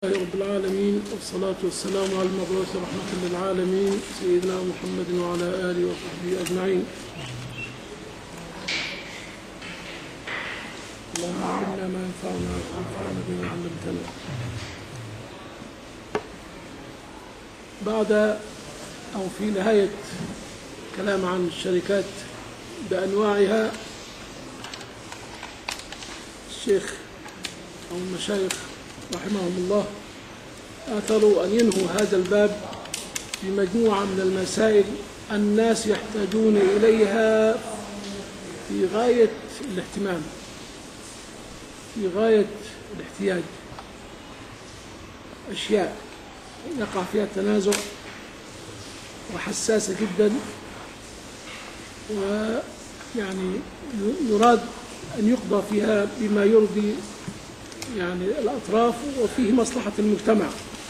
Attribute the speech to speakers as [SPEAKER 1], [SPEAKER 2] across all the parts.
[SPEAKER 1] لله رب العالمين والصلاة والسلام على المبعوث رحمة للعالمين سيدنا محمد وعلى آله وصحبه أجمعين اللهم علمنا ما ينفعنا وانفعنا بما علمتنا بعد أو في نهاية كلام عن الشركات بأنواعها الشيخ أو المشايخ رحمهم الله آثروا أن ينهوا هذا الباب بمجموعة من المسائل الناس يحتاجون إليها في غاية الاهتمام في غاية الاحتياج أشياء يقع فيها تنازع وحساسة جدا ويعني يراد أن يقضى فيها بما يرضي يعني الأطراف وفيه مصلحة المجتمع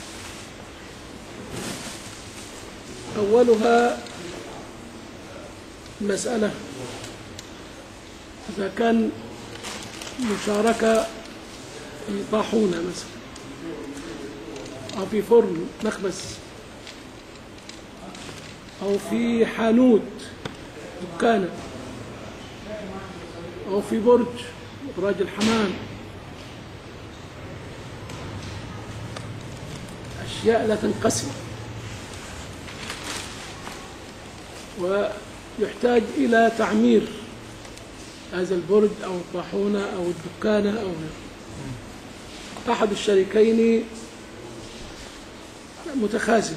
[SPEAKER 1] أولها مسألة إذا كان مشاركة في طاحونة مثلا أو في فرن مخبز أو في حانوت دكانة أو في برج إبراج الحمام أشياء لا تنقسم ويحتاج إلى تعمير هذا البرج أو الطاحونة أو الدكانة أو أحد الشريكين متخاذل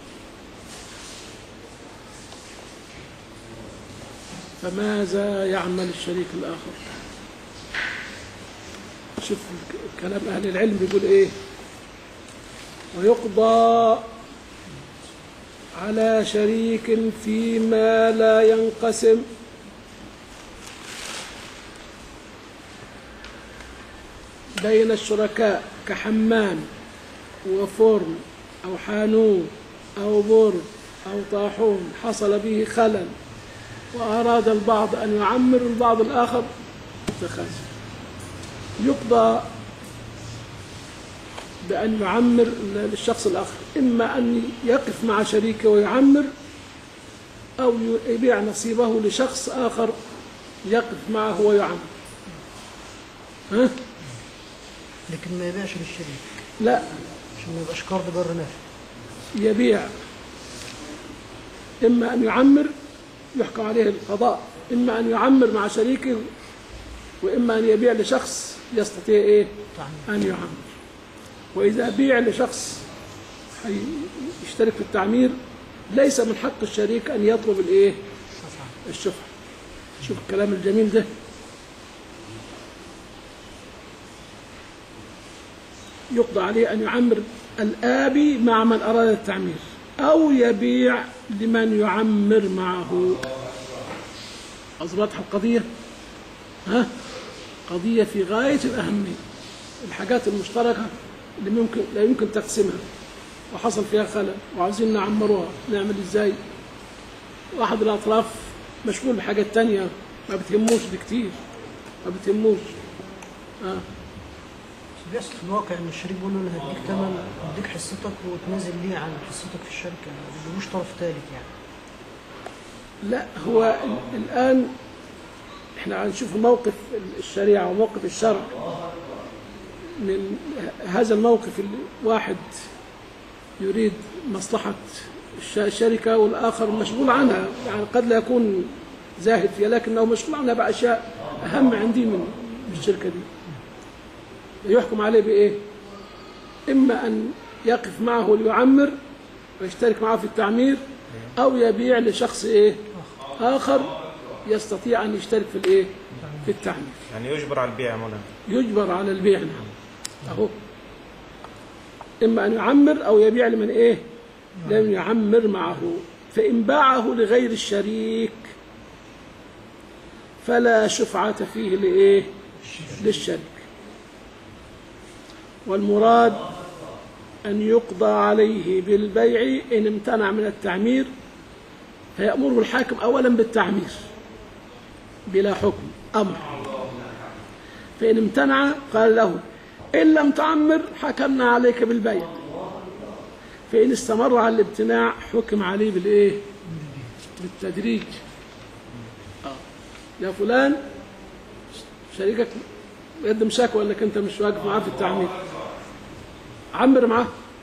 [SPEAKER 1] فماذا يعمل الشريك الآخر شوف كلام أهل العلم بيقول إيه ويقضى على شريك فيما لا ينقسم بين الشركاء كحمام وفرن أو حانوت أو برد أو طاحون حصل به خلل وأراد البعض أن يعمر البعض الآخر تخاذل يقضى بأن يعمر للشخص الآخر إما أن يقف مع شريكه ويعمر أو يبيع نصيبه لشخص آخر يقف معه ويعمر ها؟
[SPEAKER 2] لكن ما يبيعش للشريك
[SPEAKER 1] لا
[SPEAKER 2] عشان ما يبقاش قرض بر نافع
[SPEAKER 1] يبيع إما أن يعمر يحكم عليه القضاء إما أن يعمر مع شريكه وإما أن يبيع لشخص يستطيع إيه
[SPEAKER 2] تعمير.
[SPEAKER 1] أن يعمر وإذا بيع لشخص حي- يشترك في التعمير ليس من حق الشريك أن يطلب الإيه
[SPEAKER 2] شفعة
[SPEAKER 1] الشفعة شوف الكلام الجميل ده يقضى عليه أن يعمر الآبي مع من أراد التعمير أو يبيع لمن يعمر معه أصبحت القضية ها قضية في غاية الأهمية الحاجات المشتركة اللي ممكن لا يمكن تقسيمها وحصل فيها خلل وعايزين نعمروها نعمل ازاي واحد الأطراف مشغول بحاجات تانية ما بتهموش دي كتير ما بتهموش آه.
[SPEAKER 2] بس بيحصل في الواقع ان الشريك بيقول له انا هديك ثمن هديك حصتك وتنازل ليه عن حصتك في الشركه ما بيجيبوش طرف ثالث يعني
[SPEAKER 1] لا هو ال- الآن احنا هنشوف موقف الشريعة وموقف الشرع من هذا الموقف اللي واحد يريد مصلحة الش- الشركة والآخر مشغول عنها يعني قد لا يكون زاهد فيها لكنه مشغول عنها بأشياء أهم عندي من من الشركة دي يحكم عليه بإيه؟ إما أن يقف معه ليعمر ويشترك معه في التعمير أو يبيع لشخص إيه؟ آخر يستطيع أن يشترك في الإيه؟ في التعمير
[SPEAKER 3] يعني يجبر على البيع يا مولانا
[SPEAKER 1] يجبر على البيع نعم أهو إما أن يعمر أو يبيع لمن إيه؟ لم يعمر معه فإن باعه لغير الشريك فلا شفعة فيه لإيه؟ للشريك والمراد أن يقضى عليه بالبيع إن امتنع من التعمير فيأمره الحاكم أولا بالتعمير بلا حكم أمر فإن امتنع قال له إن لم تعمر حكمنا عليك بالبيع فإن استمر على الامتناع حكم عليه بالإيه؟ بالتدريج آه. يا فلان شريكك يقدم شكوى انك انت مش واقف معاه في التعمير عمر معاه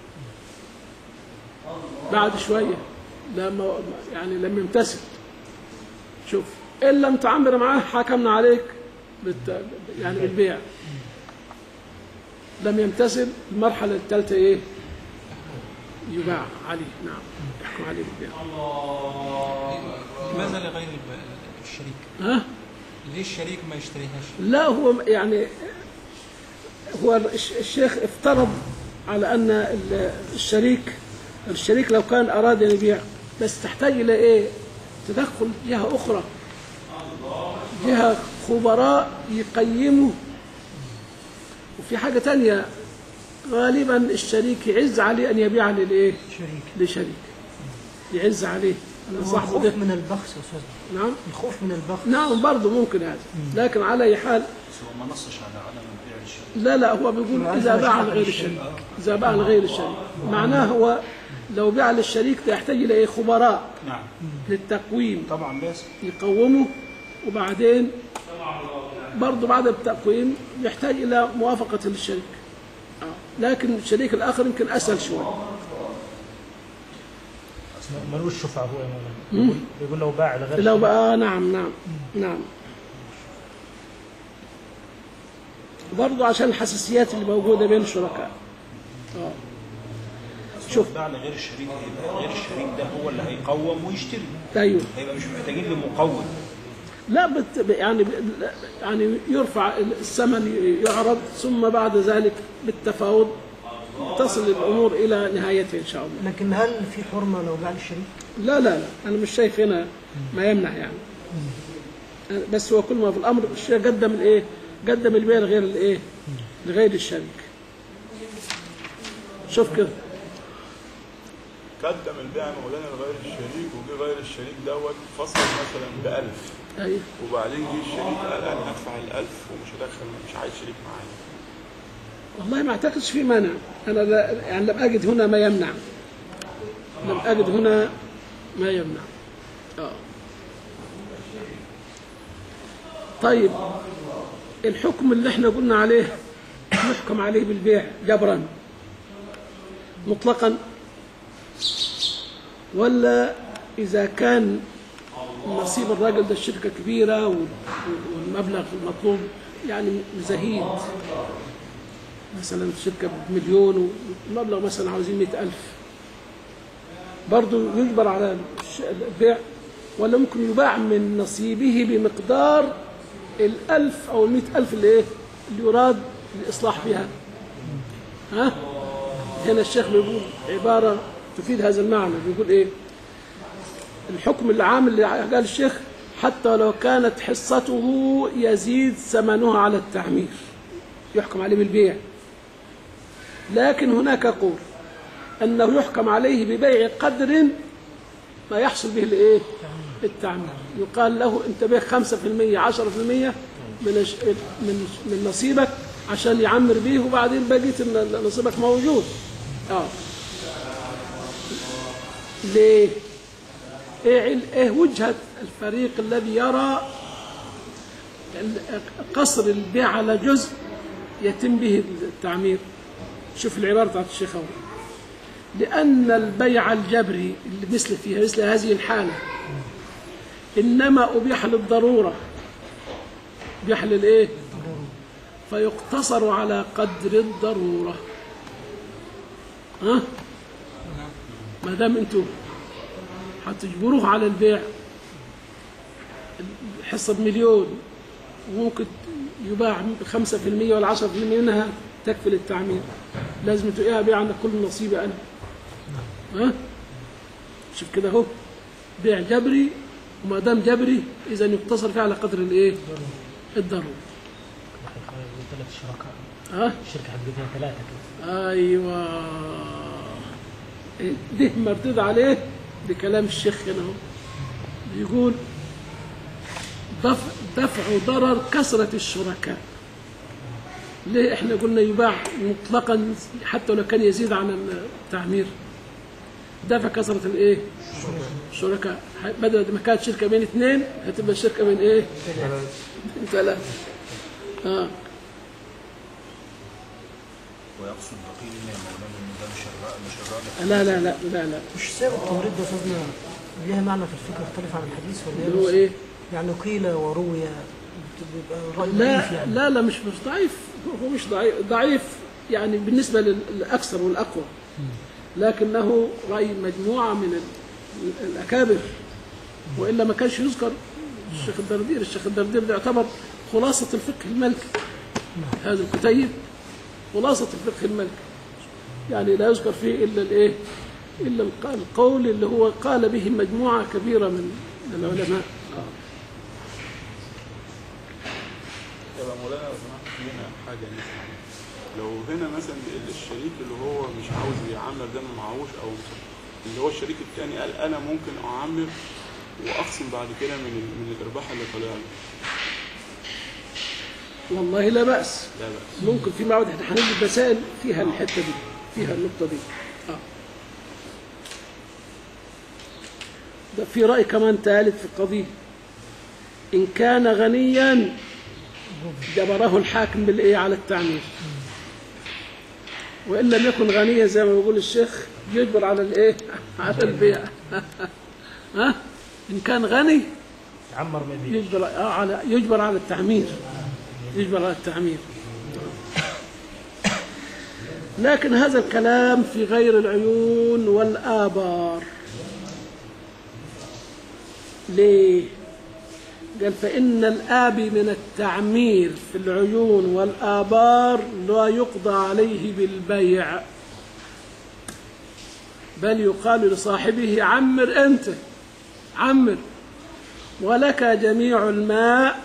[SPEAKER 1] بعد شويه لما يعني لما يمتثل شوف ان لم تعمر معاه حكمنا عليك بالت... يعني بالبيع لم يمتثل المرحله الثالثه ايه يباع عليه نعم يحكم عليه بالبيع
[SPEAKER 3] لماذا لغير الب- الشريك؟
[SPEAKER 1] ها
[SPEAKER 3] ليه الشريك ما يشتريهاش؟
[SPEAKER 1] لا هو يعني هو الش- الشيخ افترض على ان ال- الشريك الشريك لو كان اراد ان يبيع بس تحتاج الى ايه؟ تدخل جهه اخرى جهه خبراء يقيموا وفي حاجه تانية غالبا الشريك يعز عليه ان يبيع للايه؟
[SPEAKER 2] شريك
[SPEAKER 1] لشريك يعز عليه انا
[SPEAKER 2] هو
[SPEAKER 1] صاحبه
[SPEAKER 2] الخوف
[SPEAKER 1] ده
[SPEAKER 2] من البخس يا استاذ
[SPEAKER 1] نعم
[SPEAKER 2] الخوف من البخس
[SPEAKER 1] نعم برضه ممكن هذا لكن على اي حال
[SPEAKER 4] بس هو ما نصش على عدم البيع للشريك
[SPEAKER 1] لا لا هو بيقول
[SPEAKER 2] عايز
[SPEAKER 1] إذا باع
[SPEAKER 2] مشاعر
[SPEAKER 1] لغير
[SPEAKER 2] الشريك.
[SPEAKER 1] الشريك إذا باع لغير الشريك معناه هو لو باع للشريك ده يحتاج إلى إيه خبراء
[SPEAKER 4] نعم
[SPEAKER 1] للتقويم
[SPEAKER 4] طبعا لازم
[SPEAKER 1] يقومه وبعدين برضه بعد التقويم يحتاج إلى موافقة للشريك آه. لكن الشريك الآخر يمكن أسهل شوي
[SPEAKER 5] ملوش شفعة هو يا مولانا بيقول- بيقول لو باع لغير
[SPEAKER 1] لو
[SPEAKER 5] شريك.
[SPEAKER 1] بقى آه نعم نعم نعم برضه عشان الحساسيات اللي موجودة بين الشركاء آه. شوف
[SPEAKER 4] باع لغير الشريك هيبقى غير الشريك ده هو اللي هيقوم ويشتري
[SPEAKER 1] أيوه
[SPEAKER 4] هيبقى مش محتاجين لمقوم
[SPEAKER 1] لا بت يعني ب- يعني يرفع الثمن يعرض ثم بعد ذلك بالتفاوض تصل الامور الى نهايتها ان شاء الله.
[SPEAKER 2] لكن هل في حرمه لو باع للشريك؟
[SPEAKER 1] لا لا لا انا مش شايف هنا ما يمنع يعني. بس هو كل ما في الامر الشيء قدم الايه؟ قدم البيع لغير الايه؟ لغير الشريك. شوف كده
[SPEAKER 6] قدم البيع مولانا لغير الشريك وجي غير الشريك دوت فصل مثلا ب 1000
[SPEAKER 1] ايوه
[SPEAKER 6] وبعدين جه الشريك قال انا هدفع ال 1000 ومش هدخل مش عايز شريك معايا
[SPEAKER 1] والله ما اعتقدش في مانع انا لا يعني لم اجد هنا ما يمنع لم اجد هنا ما يمنع اه طيب الحكم اللي احنا قلنا عليه يحكم عليه بالبيع جبرا مطلقا ولا اذا كان نصيب الراجل ده الشركه كبيره وال- والمبلغ المطلوب يعني زهيد مثلا شركة بمليون والمبلغ مثلا عاوزين مئة ألف برضه يجبر على الش- البيع ولا ممكن يباع من نصيبه بمقدار الألف أو المئة ألف اللي إيه اللي يراد الإصلاح بها ها هنا الشيخ بيقول عبارة تفيد هذا المعنى بيقول إيه الحكم العام اللي قال الشيخ حتى لو كانت حصته يزيد ثمنها على التعمير يحكم عليه بالبيع لكن هناك قول أنه يحكم عليه ببيع قدر ما يحصل به الايه التعمير يقال له انت بيع 5% 10% من الش- من من نصيبك عشان يعمر بيه وبعدين بقيت إن نصيبك موجود اه ليه ايه عل- ايه وجهه الفريق الذي يرى ال- قصر البيع على جزء يتم به التعمير شوف العبارة بتاعت الشيخ أول لأن البيع الجبري اللي مثل فيها مثل هذه الحالة إنما أبيح للضرورة أبيح للإيه؟ فيقتصر على قدر الضرورة ها؟ ما دام أنتوا هتجبروه على البيع الحصة بمليون وممكن يباع بخمسة في المية ولا عشرة في المية منها تكفي للتعمير لازم تقيها بيع عندك كل نصيبي أنا ها شوف كده اهو بيع جبري وما دام جبري إذا يقتصر فيه على قدر الإيه؟ الضرورة
[SPEAKER 5] ثلاث شركاء
[SPEAKER 1] ها
[SPEAKER 5] الشركة حق فيها ثلاثة كده
[SPEAKER 1] ايوه ده مردود عليه بكلام الشيخ هنا اهو بيقول دفع, دفع ضرر كثرة الشركاء ليه احنا قلنا يباع مطلقا حتى لو كان يزيد عن التعمير ده فكثرة الايه الشركاء بدل ما كانت شركة بين اثنين هتبقى الشركة بين ايه بين ثلاثة اه
[SPEAKER 4] ويقصد بقيل يا مولانا ان ده مش الرأي مش الراجح
[SPEAKER 1] لا لا لا لا لا
[SPEAKER 2] مش سبب التمريض ده فضنا ليها معنى في الفكر مختلف عن الحديث ولا
[SPEAKER 1] اللي هو
[SPEAKER 2] إيه؟
[SPEAKER 1] ايه
[SPEAKER 2] يعني قيل وروي بيبقى رأي ضعيف
[SPEAKER 1] لا
[SPEAKER 2] يعني
[SPEAKER 1] لا لا مش مش ضعيف هو مش ضعيف ضعيف يعني بالنسبة لل- للأكثر والأقوى لكنه رأي مجموعة من ال- الأكابر وإلا ما كانش يذكر الشيخ الدردير الشيخ الدردير ده يعتبر خلاصة الفقه الملكي هذا الكتيب خلاصة الفقه الملكي يعني لا يذكر فيه إلا الإيه إلا الق- القول اللي هو قال به مجموعة كبيرة من العلماء
[SPEAKER 6] يبقى مولانا لو سمحت لنا حاجه نسمع لو هنا مثلا الشريك اللي هو مش عاوز يعمر ده ما معهوش او اللي هو الشريك الثاني قال انا ممكن اعمر واقسم بعد كده من ال- من الارباح اللي طالع لي
[SPEAKER 1] والله لا بأس
[SPEAKER 6] لا بأس
[SPEAKER 1] ممكن في معود احنا هنجيب مسائل فيها الحته دي فيها النقطه دي اه ده في راي كمان ثالث في القضيه ان كان غنيا جبره الحاكم بالايه على التعمير وان لم يكن غنيا زي ما بيقول الشيخ يجبر على الايه على البيع ها ان كان غني
[SPEAKER 5] عمر ما يبيع
[SPEAKER 1] يجبر آه على يجبر على التعمير يجبر على التعمير لكن هذا الكلام في غير العيون والآبار ليه؟ قال فإن الآبي من التعمير في العيون والآبار لا يقضى عليه بالبيع بل يقال لصاحبه عمر أنت عمر ولك جميع الماء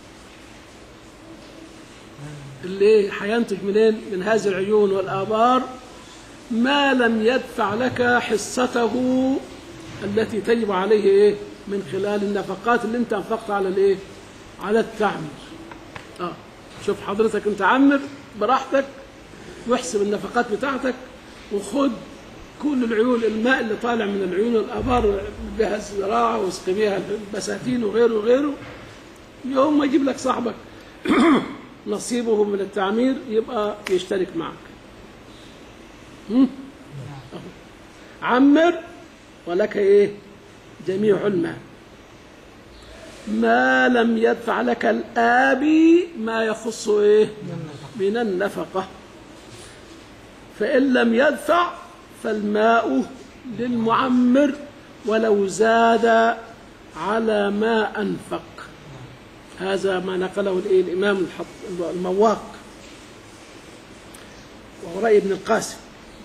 [SPEAKER 1] اللي هينتج منين من هذه العيون والآبار ما لم يدفع لك حصته التي تجب عليه ايه من خلال النفقات اللي انت انفقت على الايه على التعمير اه شوف حضرتك انت عمر براحتك واحسب النفقات بتاعتك وخد كل العيون الماء اللي طالع من العيون والابار بها الزراعه واسقي بها البساتين وغيره وغيره يوم ما يجيب لك صاحبك نصيبه من التعمير يبقى يشترك معك هم؟ أهو. عمر ولك ايه جميع المال ما لم يدفع لك الآبي ما يخص ايه من النفقة فإن لم يدفع فالماء للمعمر ولو زاد على ما أنفق هذا ما نقله الإيه الإمام الحط- المواق وهو رأي ابن القاسم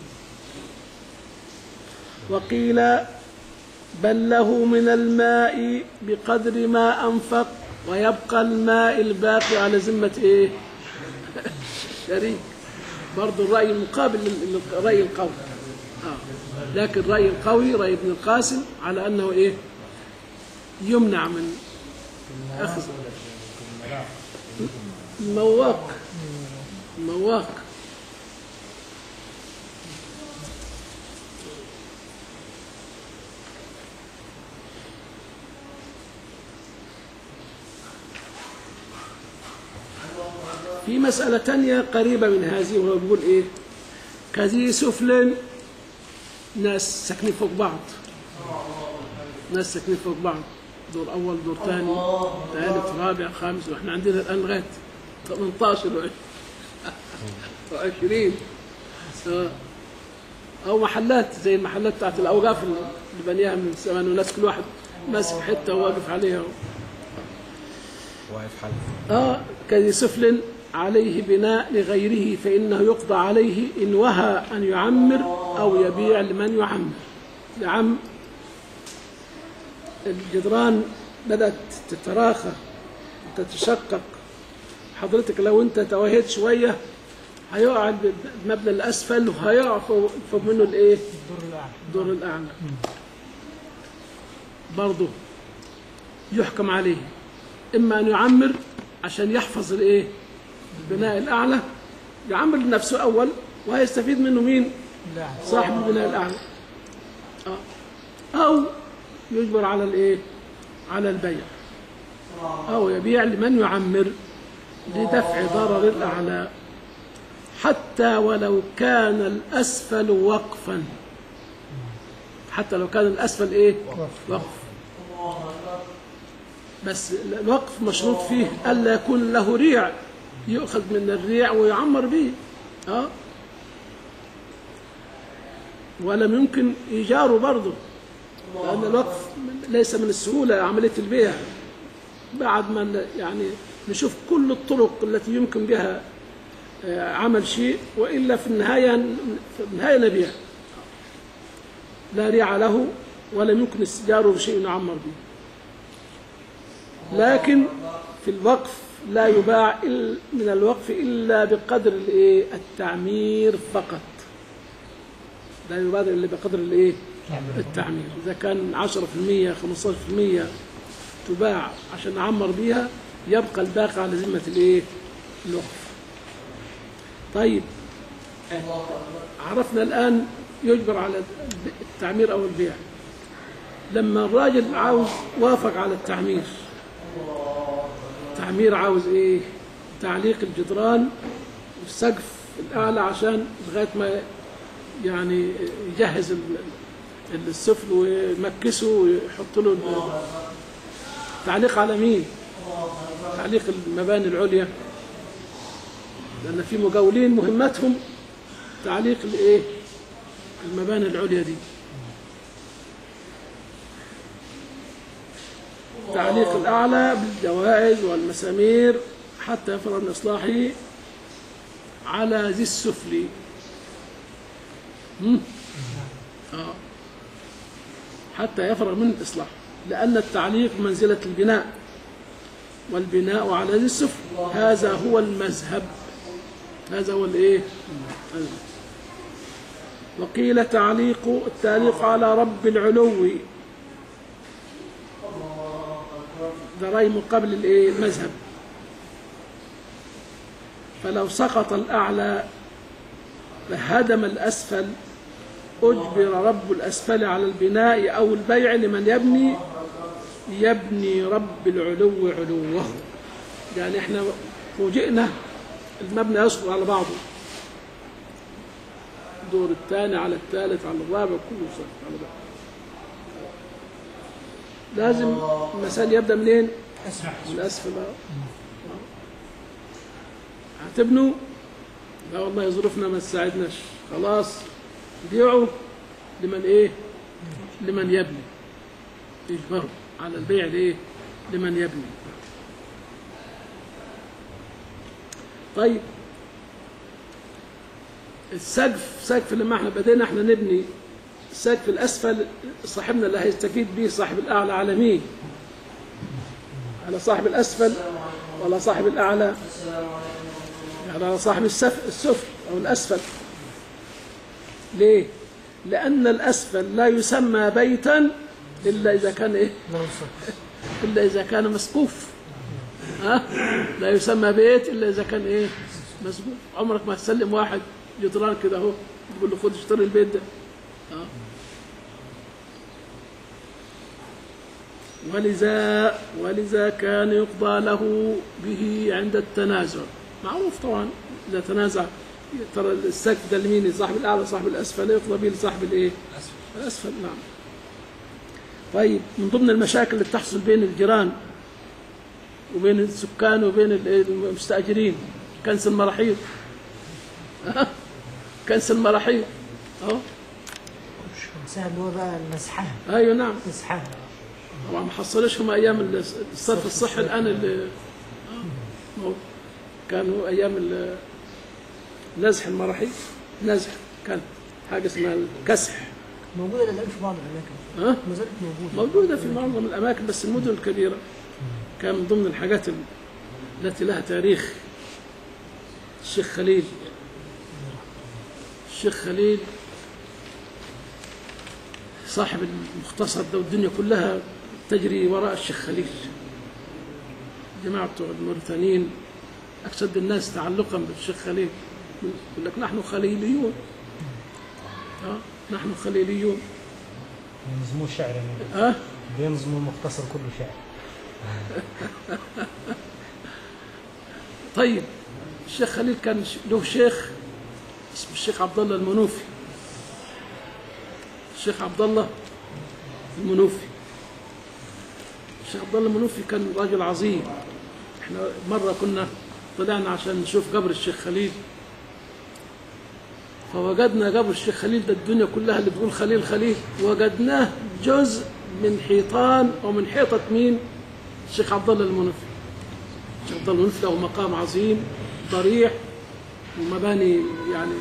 [SPEAKER 1] وقيل بل له من الماء بقدر ما أنفق ويبقى الماء الباقي على ذمة إيه شريك برضو الرأي المقابل للرأي القوي آه. لكن الرأي القوي رأي ابن القاسم على أنه إيه يمنع من أخذ مواق مواق في مسألة تانية قريبة من هذه وهو بيقول إيه كذي سفل ناس ساكنين فوق بعض ناس ساكنين فوق بعض دور أول دور ثاني ثالث رابع خامس وإحنا عندنا الآن لغاية 18 و20 أو محلات زي المحلات بتاعت الأوقاف اللي بنيها من زمان والناس كل واحد ماسك حتة وواقف عليها
[SPEAKER 4] واقف حل
[SPEAKER 1] آه كذي سفل عليه بناء لغيره فإنه يقضى عليه إن وهى أن يعمر أو يبيع لمن يعمر لعم الجدران بدأت تتراخى وتتشقق حضرتك لو أنت توهيت شوية هيقع المبنى الأسفل وهيقع فوق فوق منه الإيه؟
[SPEAKER 2] الدور الاعلى
[SPEAKER 1] الدور الأعلى برضه يحكم عليه إما أن يعمر عشان يحفظ الإيه؟ البناء الأعلى يعمر لنفسه أول وهيستفيد منه مين؟
[SPEAKER 2] لا
[SPEAKER 1] صاحب البناء الأعلى آه. أو يجبر على الإيه؟ على البيع أو يبيع لمن يعمر لدفع ضرر الأعلى حتى ولو كان الأسفل وقفا حتى لو كان الأسفل إيه؟ وقف بس الوقف مشروط فيه ألا يكون له ريع يؤخذ من الريع ويعمر به أه؟ ولم يمكن إيجاره برضه لأن الوقف ليس من السهولة عملية البيع بعد ما ن- يعني نشوف كل الطرق التي يمكن بها آه، عمل شيء وإلا في النهاية في النهاية نبيع لا ريع له ولم يمكن استجاره بشيء يعمر به لكن في الوقف لا يباع إلا من الوقف إلا بقدر الإيه؟ التعمير فقط لا يبادر إلا بقدر الإيه؟ التعمير إذا كان 10% 15% تباع عشان نعمر بيها يبقى الباقي على ذمة الإيه؟ الوقف طيب عرفنا الآن يجبر على التعمير أو البيع لما الراجل عاوز وافق على التعمير التعمير عاوز ايه تعليق الجدران والسقف الاعلى عشان لغايه ما يعني يجهز ال- ال- السفل ويمكسه ويحط له ال- تعليق على مين تعليق المباني العليا لان في مقاولين مهمتهم تعليق الايه المباني العليا دي تعليق الأعلى بالجوائز والمسامير حتى يفرغ من إصلاحه على ذي السفلي مم؟ آه. حتى يفرغ من الإصلاح لأن التعليق منزلة البناء والبناء على ذي السفل هذا هو المذهب هذا هو الايه المذهب. وقيل تعليق التعليق على رب العلو ده رأي مقابل الايه المذهب فلو سقط الأعلى فهدم الأسفل أجبر رب الأسفل على البناء أو البيع لمن يبني يبني رب العلو علوه يعني احنا فوجئنا المبنى يسقط على بعضه الدور الثاني على الثالث على الرابع كله يسقط على بعضه لازم المثال يبدأ منين؟ من الأسفل آه. هتبنوا لا والله ظروفنا ما تساعدناش خلاص بيعوا لمن ايه لمن يبني يجبروا على البيع لايه لمن يبني طيب السقف سقف لما احنا بدينا احنا نبني السقف الاسفل صاحبنا اللي هيستفيد به صاحب الاعلى على مين على صاحب الاسفل ولا صاحب الاعلى يعني على صاحب السف... السفل او الاسفل ليه لان الاسفل لا يسمى بيتا الا اذا كان ايه
[SPEAKER 2] لا يصح
[SPEAKER 1] الا اذا كان مسقوف ها لا يسمى بيت الا اذا كان ايه مسقوف عمرك ما تسلم واحد جدران كده اهو تقول له خد اشتري البيت ده ها ولذا ولذا كان يقضى له به عند التنازع معروف طبعا اذا تنازع ترى السقف ده لمين صاحب الاعلى صاحب الاسفل يقضى به لصاحب الايه الاسفل نعم طيب من ضمن المشاكل اللي بتحصل بين الجيران وبين السكان وبين ال- المستاجرين كنس المراحيض كنس المراحيض اهو
[SPEAKER 2] مش خمسها اللي هو بقى المسحها
[SPEAKER 1] ايوه نعم
[SPEAKER 2] مسحها
[SPEAKER 1] طبعا ما حصلش هم ايام الصرف الصحي الان اللي آه، هو كانوا ايام ال- نزح المراحيض نزح كان حاجه اسمها الكسح
[SPEAKER 2] موجودة الآن في بعض الأماكن
[SPEAKER 1] ها
[SPEAKER 2] ما زالت موجودة
[SPEAKER 1] موجوده في معظم الاماكن بس المدن الكبيره كان من ضمن الحاجات ال- التي لها تاريخ الشيخ خليل الشيخ خليل صاحب المختصر ده والدنيا كلها تجري وراء الشيخ خليل جماعة بتوع الموريتانيين أشد الناس تعلقا بالشيخ خليل يقول لك نحن خليليون اه نحن خليليون
[SPEAKER 5] ينظموه شعر يا مولانا
[SPEAKER 1] اه
[SPEAKER 5] بينظموا المختصر كله شعر
[SPEAKER 1] طيب الشيخ خليل كان ش- له شيخ اسمه الشيخ عبد الله المنوفي الشيخ عبد الله المنوفي الشيخ عبد الله المنوفي كان راجل عظيم احنا مره كنا طلعنا عشان نشوف قبر الشيخ خليل فوجدنا قبر الشيخ خليل ده الدنيا كلها اللي بتقول خليل خليل وجدناه جزء من حيطان ومن حيطه مين؟ الشيخ عبد الله المنوفي الشيخ عبد الله المنوفي له مقام عظيم ضريح ومباني يعني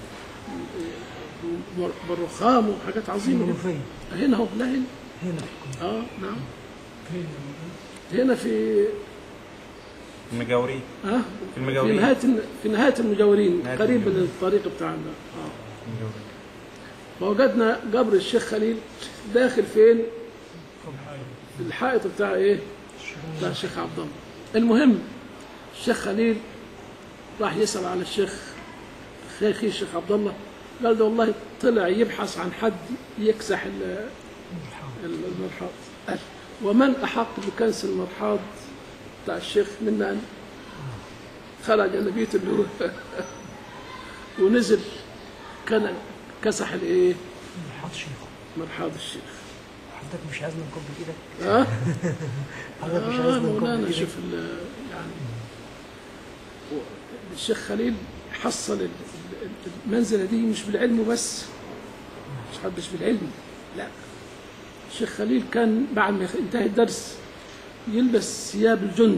[SPEAKER 1] بالرخام وحاجات عظيمه جدا
[SPEAKER 2] المنوفية
[SPEAKER 1] هنا هو لا هنا
[SPEAKER 2] هنا
[SPEAKER 1] اه نعم هنا في
[SPEAKER 4] المجاورين
[SPEAKER 1] اه
[SPEAKER 4] في
[SPEAKER 1] في
[SPEAKER 4] المجاورين
[SPEAKER 1] نهايه في نهايه المجاورين
[SPEAKER 4] نهاية
[SPEAKER 1] قريب من
[SPEAKER 4] المجاورين.
[SPEAKER 1] الطريق بتاعنا اه
[SPEAKER 4] المجاورين.
[SPEAKER 1] فوجدنا قبر الشيخ خليل داخل فين؟ في الحائط بتاع ايه؟ بتاع الشيخ عبد الله. المهم الشيخ خليل راح يسأل على الشيخ شيخي الشيخ عبد الله قال ده والله طلع يبحث عن حد يكسح ال- ال- المرحاض قال ومن أحق بكنس المرحاض بتاع الشيخ منا أنا خلع جلبيته اللي هو ونزل كان كسح الايه؟
[SPEAKER 2] حاط شيخ
[SPEAKER 1] مرحاض الشيخ
[SPEAKER 2] حضرتك مش عايزنا نقبل ايدك
[SPEAKER 1] ها؟
[SPEAKER 2] حضرتك مش
[SPEAKER 1] آه
[SPEAKER 2] عايزنا نقبل
[SPEAKER 1] مولانا
[SPEAKER 2] ايدك
[SPEAKER 1] شوف ال- يعني و- الشيخ خليل حصل ال- ال- المنزلة دي مش بالعلم بس مش حد مش بالعلم لا الشيخ خليل كان بعد ما ينتهي الدرس يلبس ثياب الجند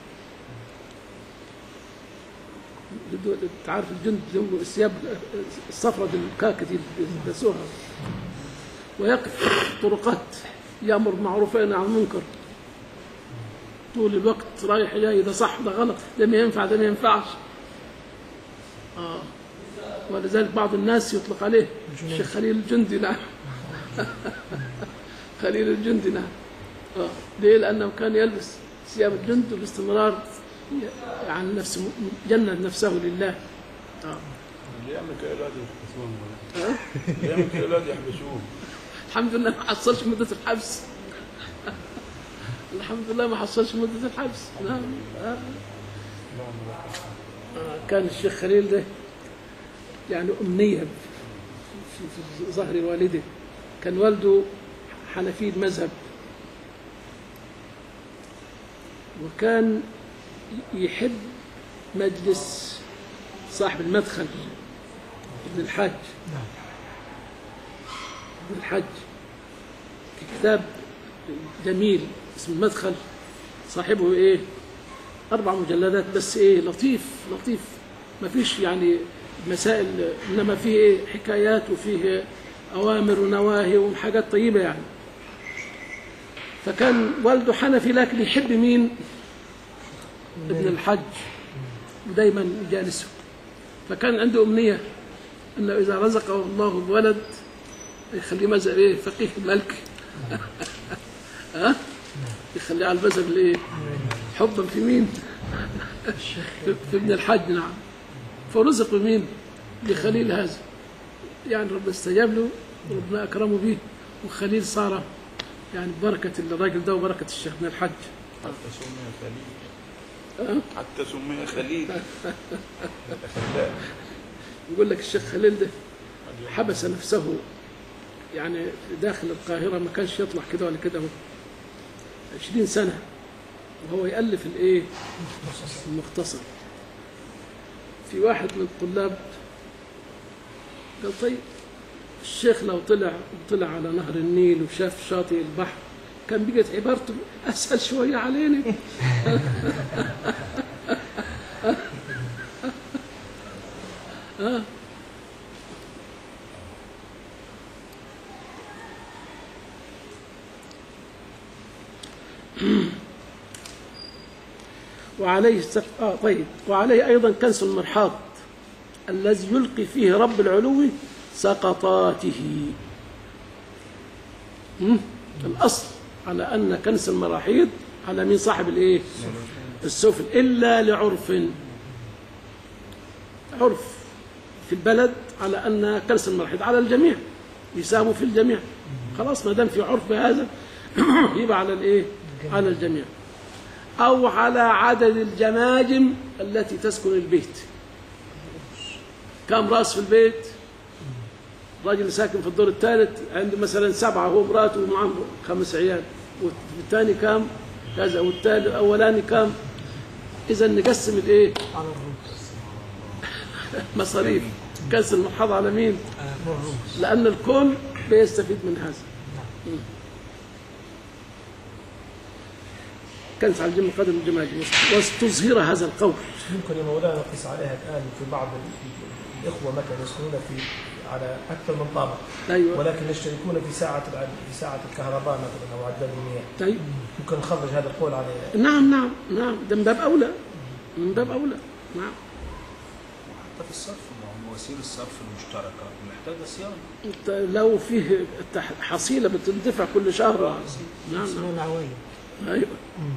[SPEAKER 1] انت عارف الجند اللي هو الثياب الصفرة دي الكاكة دي اللي بيلبسوها ويقف في الطرقات يأمر بالمعروف وينهى عن المنكر طول الوقت رايح جاي ده صح ده غلط ده ما ينفع ده ما ينفعش آه. ولذلك بعض الناس يطلق عليه الشيخ خليل الجندي نعم خليل الجندي نعم آه. ليه؟ لأنه كان يلبس ثياب الجند باستمرار ي- عن نفسه جند نفسه لله آه.
[SPEAKER 6] اللي يعمل كده الواد يحبسوهم ولا اللي يعمل كده الواد يحبسوهم
[SPEAKER 1] الحمد لله ما حصلش مدة الحبس الحمد لله ما حصلش مدة الحبس نعم آه. آه، كان الشيخ خليل ده يعني أمنية في, في ظهر والده كان والده حنفي المذهب وكان يحب مجلس صاحب المدخل ابن الحاج ابن الحج في كتاب جميل اسمه المدخل صاحبه ايه اربع مجلدات بس ايه لطيف لطيف ما فيش يعني مسائل انما فيه ايه حكايات وفيه اوامر ونواهي وحاجات طيبه يعني فكان والده حنفي لكن يحب مين ابن الحج ودايما يجالسه فكان عنده امنيه انه اذا رزقه الله بولد يخليه مذهب ايه فقيه ملكي ها يخليه على المذهب الايه حبا في مين في في ابن الحج نعم فرزق بمين بخليل هذا يعني ربنا استجاب له وربنا اكرمه به وخليل صار يعني ببركه الراجل ده وبركه الشيخ ابن الحج
[SPEAKER 6] حتى سمي خليل حتى سمي خليل
[SPEAKER 1] يقول لك الشيخ خليل ده حبس نفسه يعني داخل القاهرة ما كانش يطلع كده ولا كده 20 سنة وهو يألف الايه المختصر في واحد من الطلاب قال طيب الشيخ لو طلع طلع على نهر النيل وشاف شاطئ البحر كان بقت عبارته اسهل شويه علينا وعليه السف... آه طيب وعليه أيضا كنس المرحاض الذي يلقي فيه رب العلو سقطاته مم؟ الأصل على أن كنس المراحيض على مين صاحب الإيه السفل إلا لعرف عرف في البلد على أن كرس المرحيض على الجميع يساهموا في الجميع خلاص ما دام في عرف هذا يبقى على الايه على الجميع أو على عدد الجماجم التي تسكن البيت كم راس في البيت راجل ساكن في الدور الثالث عنده مثلا سبعة هو مراته ومعه خمس عيال والثاني كام كذا والثالث الأولاني كام إذا نقسم الإيه
[SPEAKER 2] على الروس
[SPEAKER 1] مصاريف كاس المحافظة على مين
[SPEAKER 2] الروس
[SPEAKER 1] لأن الكل بيستفيد من هذا كنس على الجمع قدر الجماجم واستظهر هذا القول
[SPEAKER 5] ممكن يا مولانا نقيس عليها الآن في بعض ال- الإخوة مثلا يسكنون في على أكثر من طابق
[SPEAKER 1] أيوة
[SPEAKER 5] ولكن يشتركون في ساعة الع- في ساعة الكهرباء مثلا أو عداد المياه
[SPEAKER 1] طيب
[SPEAKER 5] ممكن نخرج هذا القول على
[SPEAKER 1] نعم نعم نعم ده من باب أولى من باب أولى نعم
[SPEAKER 4] حتى في الصرف ما هو وسيله الصرف المشتركه محتاجه صيانه
[SPEAKER 1] أنت لو فيه التح- حصيلة بتندفع كل شهر نعم
[SPEAKER 2] اسمها
[SPEAKER 1] نعم
[SPEAKER 2] العوايد
[SPEAKER 1] أيوة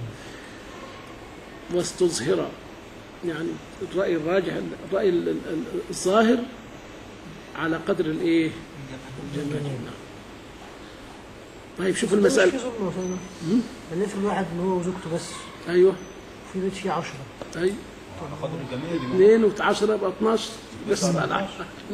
[SPEAKER 1] واستظهر يعني الرأي الراجح الرأي ال- ال- ال- الظاهر على قدر الإيه الجمال نعم طيب شوف
[SPEAKER 2] مش
[SPEAKER 1] المسألة
[SPEAKER 2] في ظلم مثلا يعني افرض واحد ان هو وزوجته بس
[SPEAKER 1] أيوة
[SPEAKER 2] في بيت فيه 10
[SPEAKER 1] أيوة
[SPEAKER 4] على قدر الجميع دي
[SPEAKER 1] اثنين و10 يبقى 12 بس على 12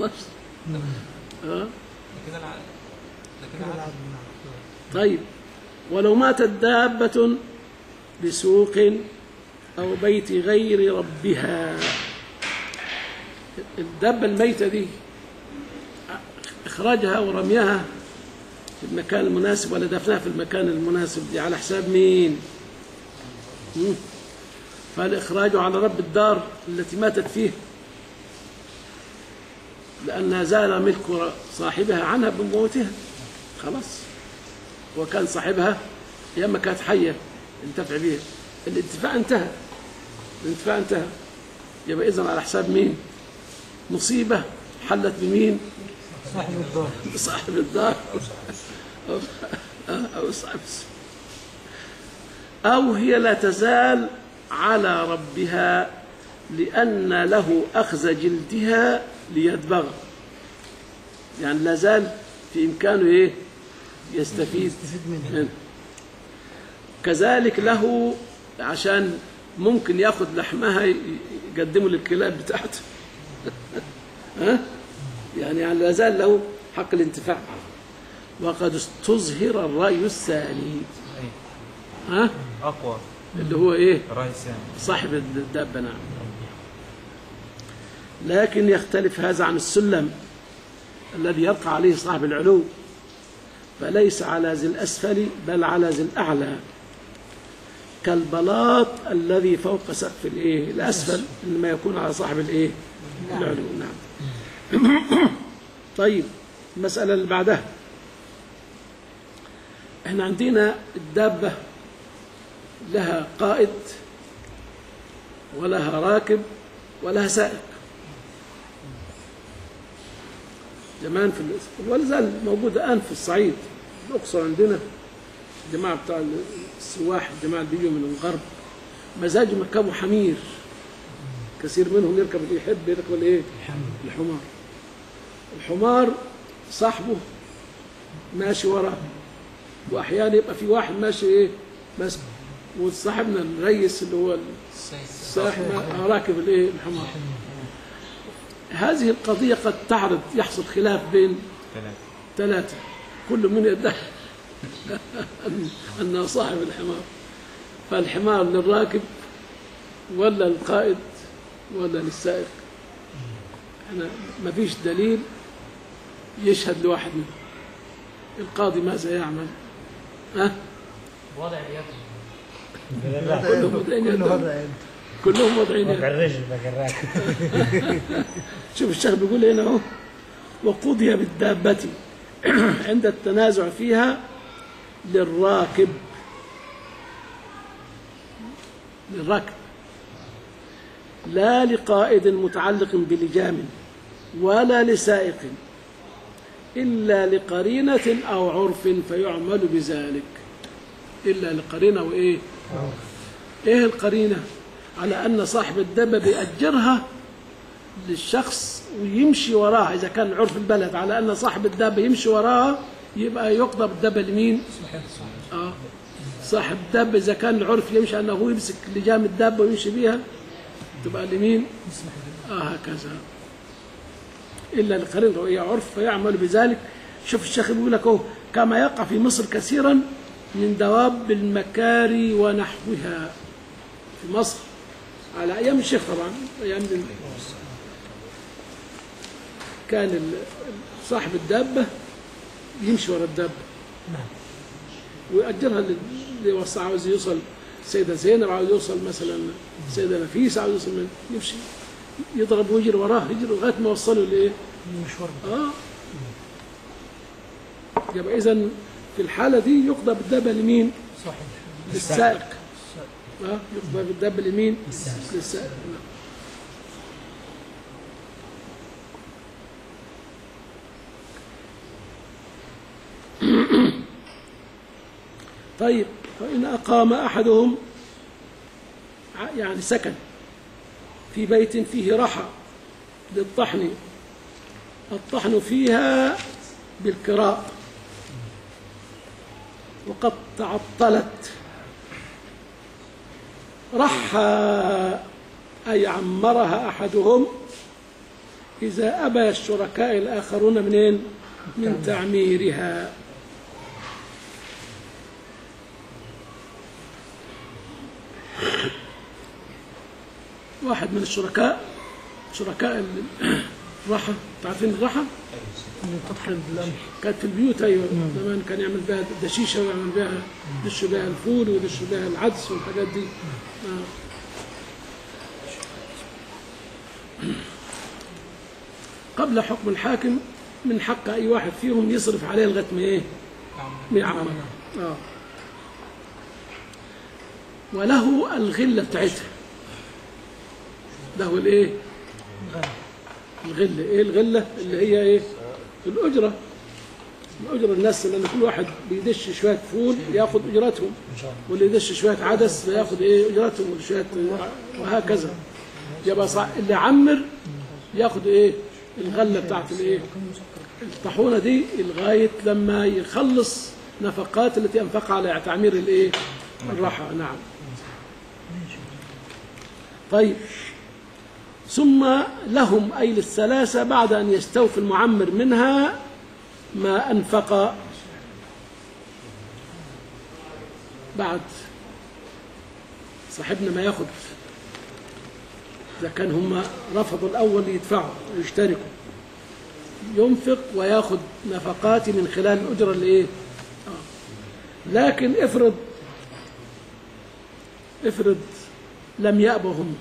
[SPEAKER 1] اه
[SPEAKER 3] ده كده العقل ده كده
[SPEAKER 2] كده
[SPEAKER 3] العقل
[SPEAKER 2] العدل نعم
[SPEAKER 1] طيب ولو ماتت دابة بسوق أو بيت غير ربها الدابة الميتة دي إخراجها ورميها في المكان المناسب ولا دفنها في المكان المناسب دي على حساب مين؟ مم. فالإخراج على رب الدار التي ماتت فيه لأن زال ملك صاحبها عنها بموتها خلاص وكان صاحبها يا اما كانت حيه انتفع بها الانتفاع انتهى الانتفاع انتهى يبقى اذا على حساب مين؟ مصيبه حلت بمين؟
[SPEAKER 2] صاحب الدار
[SPEAKER 1] بصاحب الدار أو, أو صاحب السوق. أو هي لا تزال على ربها لأن له أخذ جلدها ليدبغ يعني لا زال في إمكانه إيه يستفيد
[SPEAKER 2] يستفيد منها
[SPEAKER 1] منه. كذلك له عشان ممكن ياخد لحمها ي- يقدمه للكلاب بتاعته ها يعني لا زال له حق الانتفاع وقد استظهر الرأي الثاني ها
[SPEAKER 7] اقوى
[SPEAKER 1] اللي هو ايه
[SPEAKER 7] راي ثاني
[SPEAKER 1] صاحب الدابة نعم لكن يختلف هذا عن السلم الذي يرقى عليه صاحب العلو فليس على ذي الأسفل بل على ذي الأعلى كالبلاط الذي فوق سقف الايه الأسفل إنما يكون على صاحب الايه العلو نعم طيب المسألة اللي بعدها احنا عندنا الدابة لها قائد ولها راكب ولها سائق زمان في ال- ولا زال موجود الآن في الصعيد الأقصر عندنا الجماعة بتاع السواح الجماعة اللي بيجوا من الغرب مزاجهم يركبوا حمير كثير منهم يركب اللي يحب يركب الايه؟ الحمار الحمار صاحبه ماشي وراه واحيانا يبقى في واحد ماشي ايه ماسك وصاحبنا الريس اللي هو
[SPEAKER 3] السيد
[SPEAKER 1] الساحب راكب الايه الحمار هذه القضية قد تعرض يحصل خلاف بين
[SPEAKER 7] ثلاثة
[SPEAKER 1] ثلاثة كل من يدعي أنه صاحب الحمار فالحمار للراكب ولا القائد ولا للسائق أنا ما فيش دليل يشهد لواحد منهم القاضي ماذا يعمل ها
[SPEAKER 8] وضع اليد
[SPEAKER 1] كلهم وضعين
[SPEAKER 2] كل
[SPEAKER 1] يدهم.
[SPEAKER 2] وضع يد
[SPEAKER 1] كلهم وضعين يدهم.
[SPEAKER 5] الرجل بقى الراكب
[SPEAKER 1] شوف الشيخ بيقول هنا اهو وقضي بالدابة عند التنازع فيها للراكب للركب لا لقائد متعلق بلجام ولا لسائق إلا لقرينة أو عرف فيعمل بذلك إلا لقرينة وإيه إيه القرينة على أن صاحب الدابة بيأجرها للشخص ويمشي وراها إذا كان عرف البلد على أن صاحب الدابة يمشي وراها يبقى يقضى بالدابة لمين؟ آه صاحب الدابة إذا كان العرف يمشي أنه هو يمسك لجام الدابة ويمشي بيها تبقى لمين؟ آه هكذا إلا لقرين رؤية عرف فيعمل بذلك شوف الشيخ بيقول لك أهو كما يقع في مصر كثيرا من دواب المكاري ونحوها في مصر على أيام الشيخ طبعا أيام ال- كان ال- صاحب الدابة يمشي ورا الدابة ويأجرها لل- اللي وصى عاوز يوصل سيدة زينب عاوز يوصل مثلا سيدة نفيسة عاوز يوصل من يمشي يضرب ويجري وراه يجري لغاية ما وصله لإيه؟
[SPEAKER 2] المشوار
[SPEAKER 1] اه يبقى اذا في الحاله دي يقضى بالدابه لمين؟
[SPEAKER 2] صحيح
[SPEAKER 1] للسائق اه يقضى بالدابه لمين؟ للسائق نعم. طيب فإن أقام أحدهم ع- يعني سكن في بيت فيه رحى للطحن الطحن فيها بالكراء وقد تعطلت رحى أي عمرها أحدهم إذا أبى الشركاء الآخرون منين؟ من تعميرها واحد من الشركاء شركاء ال- الرحى تعرفين الرحى؟
[SPEAKER 2] اللي تطحن بالقمح
[SPEAKER 1] كانت في البيوت ايوه زمان كان يعمل بها دشيشه ويعمل بها يدش بها الفول ويدش بها العدس والحاجات دي آه. قبل حكم الحاكم من حق اي واحد فيهم يصرف عليه لغايه ما ايه؟ ما يعمل اه وله الغله بتاعتها له الايه؟ الغله ايه الغله اللي هي ايه؟ الاجره الأجرة الناس لأن كل واحد بيدش شوية فول ياخد أجرتهم واللي يدش شوية عدس بياخد إيه أجرتهم واللي شوية وهكذا يبقى صع... اللي عمر ياخد إيه الغلة بتاعت الإيه الطاحونة دي لغاية لما يخلص نفقات التي أنفقها على تعمير الإيه الرحى نعم طيب ثم لهم أي للثلاثة بعد أن يستوفي المعمر منها ما أنفق بعد صاحبنا ما ياخد إذا كان هم رفضوا الأول يدفعوا ويشتركوا ينفق وياخد نفقات من خلال الأجرة اللي إيه آه. لكن افرض افرض لم يأبوا هم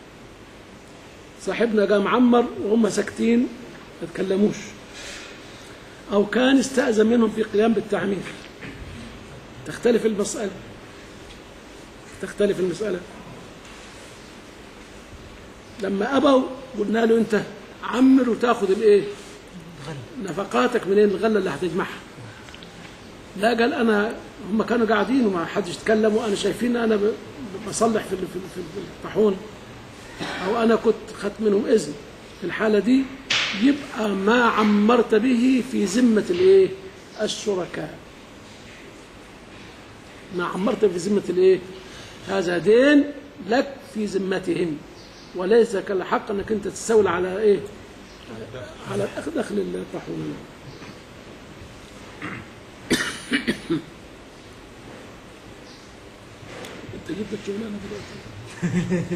[SPEAKER 1] صاحبنا قام عمر وهم ساكتين ما تكلموش أو كان استأذن منهم في قيام بالتعمير تختلف المسألة تختلف المسألة لما أبوا قلنا له أنت عمر وتاخذ الإيه نفقاتك منين الغلة اللي هتجمعها لا قال أنا هم كانوا قاعدين وما حدش يتكلم وأنا شايفين أنا ب- بصلح في ال- في ال- في الطاحون أو أنا كنت خدت منهم إذن في الحالة دي يبقى ما عمرت به في ذمة الإيه؟ الشركاء ما عمرت في ذمة الإيه؟ هذا دين لك في ذمتهم وليس كالحق أنك أنت تستولى على إيه؟ على دخل الطاحون انت جبت الشغلانه دلوقتي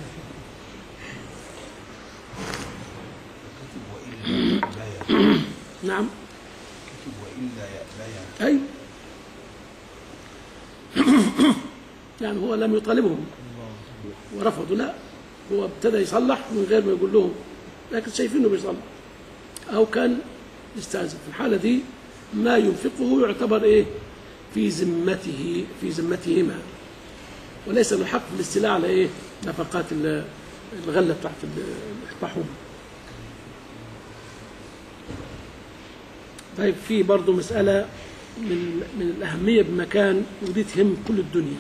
[SPEAKER 1] نعم
[SPEAKER 4] وإلا يأبين
[SPEAKER 1] أي يعني هو لم يطالبهم ورفضوا لا هو ابتدى يصلح من غير ما يقول لهم لكن شايفينه بيصلح أو كان يستأذن في الحالة دي ما ينفقه يعتبر إيه في ذمته في ذمتهما وليس له حق في الاستيلاء على إيه نفقات ال- الغلة بتاعت ال- الطاحون طيب في برضه مسألة من من الأهمية بمكان ودي تهم كل الدنيا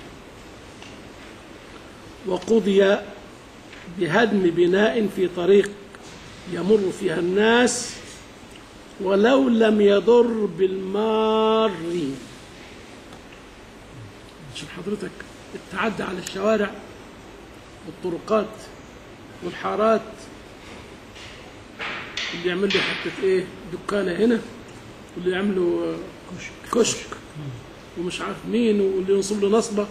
[SPEAKER 1] وقضي بهدم بناء في طريق يمر فيها الناس ولو لم يضر بالمار شوف حضرتك التعدي على الشوارع والطرقات والحارات اللي يعمل له حتة ايه دكانة هنا واللي يعمل له كشك كشك ومش عارف مين واللي ينصب له نصبة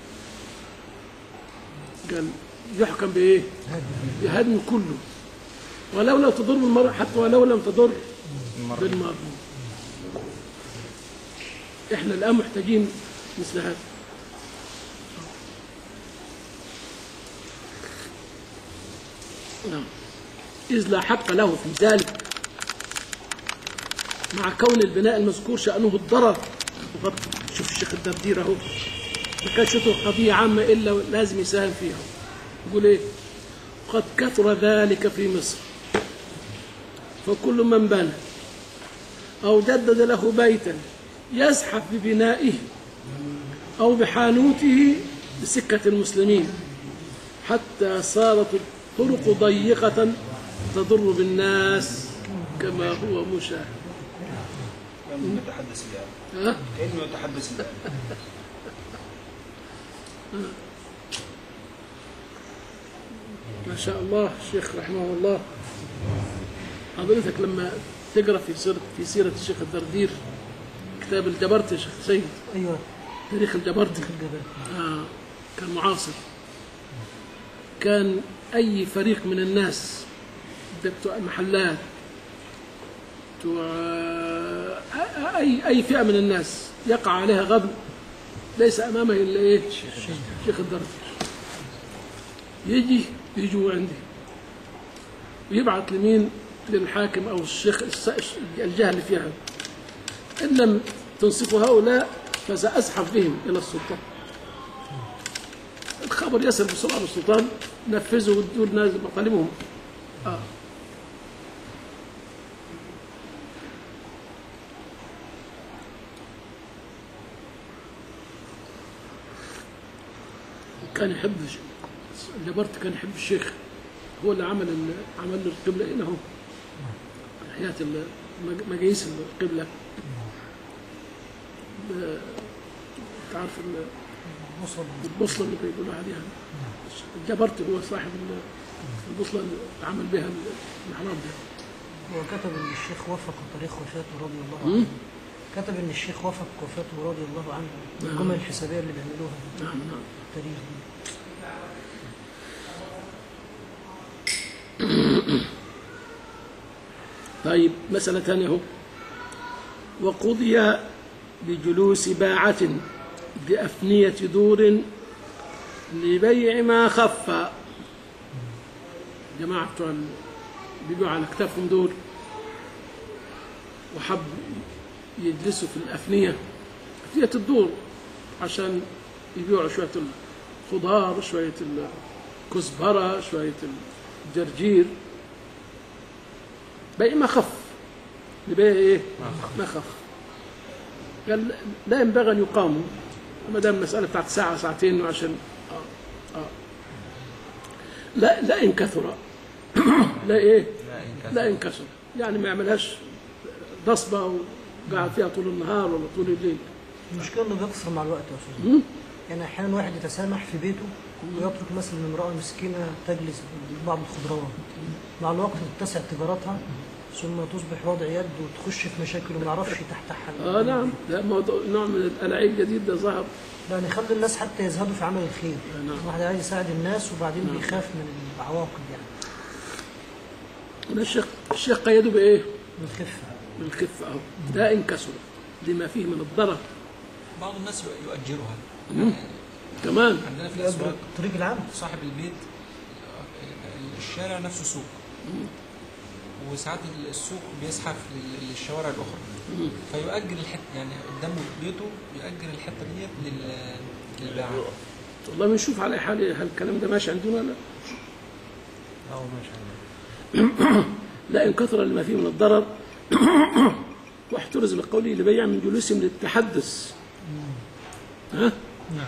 [SPEAKER 1] قال يحكم بايه؟ بهدم كله ولو لم تضر بالمرء حتى ولو لم تضر بالمرء احنا الان محتاجين مثل هذا نعم إذ لا حق له في ذلك مع كون البناء المذكور شأنه الضرر وقد شوف الشيخ الدردير اهو ما كانش له قضية عامة إلا لازم يساهم فيها يقول إيه قد كثر ذلك في مصر فكل من بنى أو جدد له بيتا يزحف ببنائه أو بحانوته بسكة المسلمين حتى صارت الطرق ضيقة تضر بالناس كما هو مشاهد
[SPEAKER 4] كأنه يتحدث الآن
[SPEAKER 1] ها؟
[SPEAKER 4] كأنه يتحدث الآن
[SPEAKER 1] ما شاء الله الشيخ رحمه الله حضرتك لما تقرا في سيرة في سيرة الشيخ الدردير كتاب الجبرت يا شيخ سيد
[SPEAKER 2] ايوه
[SPEAKER 1] تاريخ الجبرتي
[SPEAKER 2] الجبل
[SPEAKER 1] آه كان معاصر كان أي فريق من الناس ده بتوع المحلات بتوع آه، أي أي فئة من الناس يقع عليها غبن ليس أمامه إلا إيه؟ شيخ الدرس يجي يجوا عندي ويبعث لمين؟ للحاكم أو الشيخ الس- الجهة اللي فيها إن لم تنصفوا هؤلاء فسأزحف بهم إلى السلطان الخبر يصل بسرعة للسلطان نفذوا ودوا الناس مطالبهم آه. كان يحب جبرت كان يحب الشيخ هو اللي عمل ال- عمل له القبلة هنا هو حياة ال- مقاييس القبلة ب- تعرف ال-
[SPEAKER 2] وصل
[SPEAKER 1] البوصلة اللي بيقولوا عليها جبرت هو صاحب ال- البوصلة اللي عمل بها المحراب ده
[SPEAKER 2] هو كتب ان الشيخ وافق تاريخ وفاته رضي الله عنه كتب ان الشيخ وافق وفاته رضي الله عنه الجمل الحسابيه اللي بيعملوها
[SPEAKER 1] نعم نعم
[SPEAKER 2] في التاريخ دي
[SPEAKER 1] طيب مسألة ثانية اهو وقضي بجلوس باعة بأفنية دور لبيع ما خف جماعة بتوع ال- بيبيعوا على أكتافهم دول وحب يجلسوا في الأفنية أفنية الدور عشان يبيعوا شوية الخضار شوية الكزبرة شوية الجرجير بيع ما خف لبيع ايه؟ ما خف قال لا ينبغي ان يقاموا ما دام المساله بتاعت ساعه ساعتين وعشان آه آه لا لا ان كثر لا ايه؟ لا ان كثر يعني ما يعملهاش نصبه وقاعد فيها طول النهار ولا طول الليل
[SPEAKER 2] المشكله انه بيقصر مع الوقت يا استاذ يعني احيانا واحد يتسامح في بيته ويترك مثلا امراه مسكينه تجلس بعض الخضروات مع الوقت تتسع تجارتها ثم تصبح وضع يد وتخش في مشاكل وما يعرفش تحتها
[SPEAKER 1] اه نعم ده موضوع نوع من الالاعيب جديد ده ظهر
[SPEAKER 2] يعني يخلي الناس حتى يزهدوا في عمل الخير
[SPEAKER 1] نعم.
[SPEAKER 2] الواحد عايز يساعد الناس وبعدين بيخاف من العواقب يعني
[SPEAKER 1] ده الشيخ الشيخ قيده بايه؟
[SPEAKER 2] من الخفه
[SPEAKER 1] بالخفه اهو لا ان كثر لما فيه من الضرر
[SPEAKER 3] بعض الناس يؤجرها
[SPEAKER 1] كمان
[SPEAKER 3] عندنا في الاسواق
[SPEAKER 2] الطريق العام
[SPEAKER 3] صاحب البيت الشارع نفسه سوق وساعات السوق بيزحف لل- للشوارع الاخرى فيؤجر الحته يعني قدام بيته يؤجر الحته ديت لل- للباعة
[SPEAKER 1] والله بنشوف على حال هل الكلام ده ماشي عندنا ولا لا
[SPEAKER 3] اه ماشي
[SPEAKER 1] لا إن كثر لما فيه من الضرر واحترز بقوله لبيع من جلوسهم للتحدث ها؟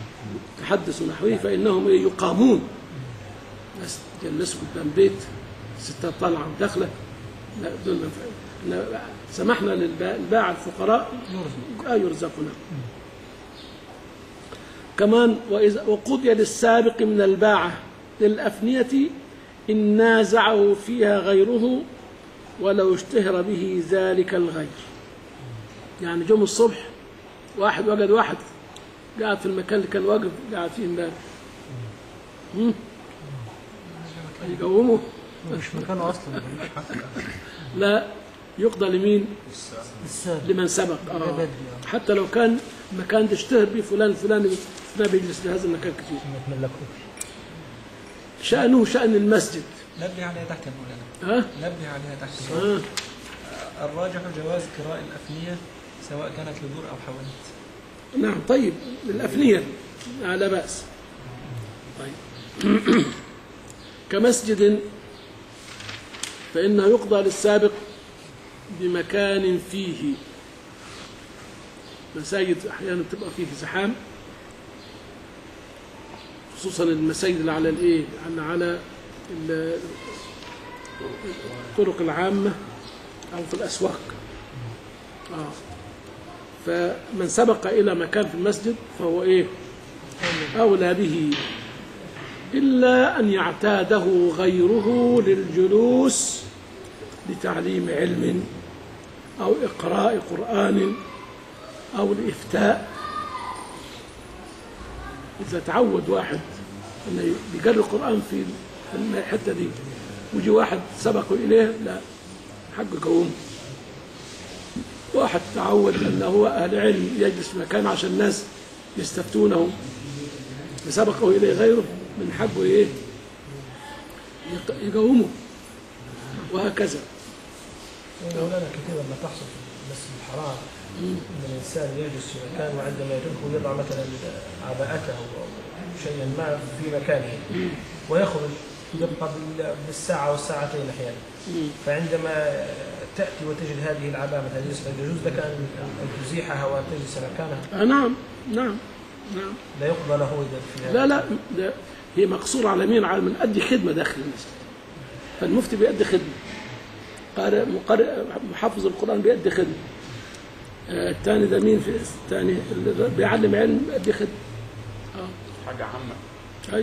[SPEAKER 1] التحدث ونحوه فإنهم إيه؟ يقامون ناس جلسوا قدام بيت ستات طالعه وداخله لا دول ما ينفع- إحنا سمحنا للباعة الفقراء آه يرزقنا كمان وإذا وقضي للسابق من الباعة للأفنية إن نازعه فيها غيره ولو اشتهر به ذلك الغير يعني جم الصبح واحد وجد واحد قاعد في المكان اللي كان واقف قاعد فيه امبارح هم؟ يقومه
[SPEAKER 2] مش مكانه اصلا
[SPEAKER 1] لا يقضى لمين
[SPEAKER 2] السابق
[SPEAKER 1] لمن سبق
[SPEAKER 2] ده
[SPEAKER 1] آه.
[SPEAKER 2] بدري آه.
[SPEAKER 1] حتى لو كان مكان ده اشتهر به فلان فلان ما بيجلس في هذا المكان كثير
[SPEAKER 5] ما تملكوش
[SPEAKER 1] شأنه شأن المسجد
[SPEAKER 3] نبه عليها تحت يا مولانا
[SPEAKER 1] ها
[SPEAKER 3] نبه عليها تحت
[SPEAKER 1] آه.
[SPEAKER 3] الراجح جواز قراء الأفنية سواء كانت لدور أو حوادث
[SPEAKER 1] نعم طيب الأفنية آه، لا بأس طيب كمسجد فإنه يقضى للسابق بمكان فيه مساجد أحيانا تبقى فيه زحام خصوصا المساجد اللي على الايه اللي على ال- الطرق العامة أو في الأسواق آه. فمن سبق إلى مكان في المسجد فهو إيه أولى به إلا أن يعتاده غيره للجلوس لتعليم علم أو إقراء قرآن أو الإفتاء إذا تعود واحد أنه يقرأ القرآن في الحتة دي ويجي واحد سبقه إليه لا حقه قوم واحد تعود أنه هو أهل علم يجلس في مكان عشان الناس يستفتونه فسبقه إليه غيره من حقه إيه يق- يقومه وهكذا
[SPEAKER 5] مولانا كثيرا ما تحصل في المسجد الحرام ان الانسان يجلس في مكان وعندما يتركه يضع مثلا عباءته او شيئا ما في مكانه ويخرج يبقى بال- بالساعه والساعتين احيانا فعندما تاتي وتجد هذه العباءه مثلا يجلس يجوز لك ان أن تزيحها وتجلس مكانها
[SPEAKER 1] آه نعم نعم نعم
[SPEAKER 5] لا يقبل له اذا في هذا
[SPEAKER 1] لا لا ده هي مقصورة على مين على من أدي خدمة داخل المسجد فالمفتي بيأدي خدمة قارئ مقرئ محفظ القرآن بيأدي خدمة آه، الثاني ده مين في الثاني اللي بيعلم علم بيأدي خدمة
[SPEAKER 6] حاجه عامه
[SPEAKER 1] أي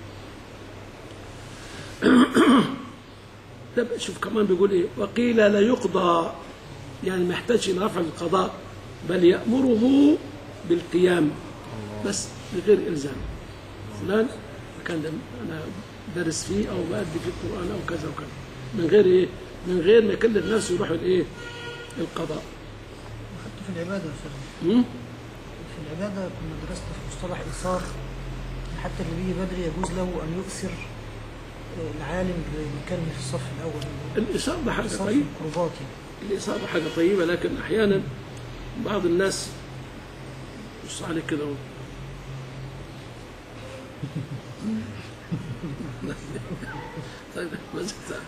[SPEAKER 1] ده بقى شوف كمان بيقول ايه وقيل لا يقضى يعني ما يحتاجش الى رفع القضاء بل يأمره بالقيام بس بغير إلزام فلان كان ده أنا درس فيه أو بأدي في القرآن أو كذا وكذا من غير إيه من غير ما يكلف نفسه يروح الإيه القضاء
[SPEAKER 2] حتى في العبادة يا أستاذ
[SPEAKER 1] م?
[SPEAKER 2] في العبادة كنا درسنا في مصطلح إيثار حتى اللي بيجي بدري يجوز له أن يؤثر آه، العالم بمكانه في الصف الأول
[SPEAKER 1] الإصابة ده حاجة
[SPEAKER 2] إيثار في
[SPEAKER 1] طيبة
[SPEAKER 2] القربات يعني.
[SPEAKER 1] الإصابة حاجة طيبة لكن أحيانا بعض الناس بص عليك كده اهو. طيب ما زلت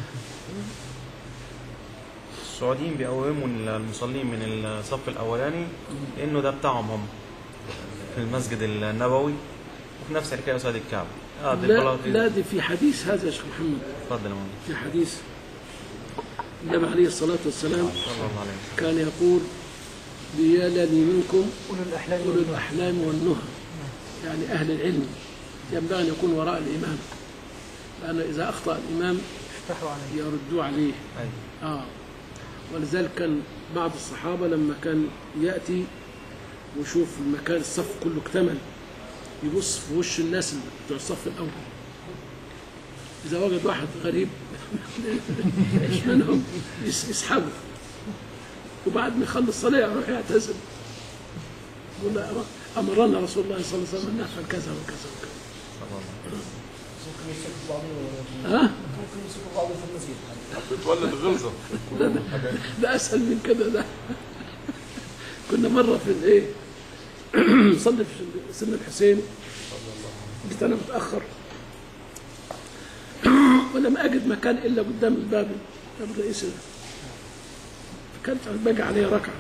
[SPEAKER 7] السعوديين بيقوموا المصلين من الصف الاولاني لانه ده بتاعهم هم في المسجد النبوي وفي نفس الحكايه قصاد الكعبه اه دي
[SPEAKER 1] لا,
[SPEAKER 7] البلاطي
[SPEAKER 1] لا دي في حديث هذا يا شيخ محمد
[SPEAKER 7] اتفضل يا مولانا
[SPEAKER 1] في حديث النبي عليه الصلاة والسلام
[SPEAKER 7] صلى الله عليه وسلم
[SPEAKER 1] كان يقول ليالني منكم
[SPEAKER 2] أولو الأحلام
[SPEAKER 1] أولو
[SPEAKER 2] والنهى.
[SPEAKER 1] الأحلام والنهى يعني أهل العلم ينبغي أن يكون وراء الإمام لأن إذا أخطأ الإمام
[SPEAKER 2] افتحوا عليه
[SPEAKER 1] يردوا عليه
[SPEAKER 7] أيوة.
[SPEAKER 1] آه ولذلك كان بعض الصحابة لما كان يأتي ويشوف المكان الصف كله اكتمل يبص في وش الناس اللي بتوع الصف الأول إذا وجد واحد غريب مش منهم يس- يسحبه وبعد ما يخلص الصلاة يروح يعتزل يقول له أمر- أمرنا رسول الله صلى الله عليه وسلم أن نفعل كذا وكذا وكذا
[SPEAKER 7] صلى الله عليه وسلم.
[SPEAKER 5] ممكن يمسك بعضهم
[SPEAKER 1] ها
[SPEAKER 5] ممكن يمسك بعضهم في المسجد
[SPEAKER 6] بتولد غلظه
[SPEAKER 1] ده اسهل من كده ده كنا مره في الايه نصلي في سن الحسين جيت انا متاخر ولم اجد مكان الا قدام الباب الباب الرئيسي ده فكانت باقي عليه ركعه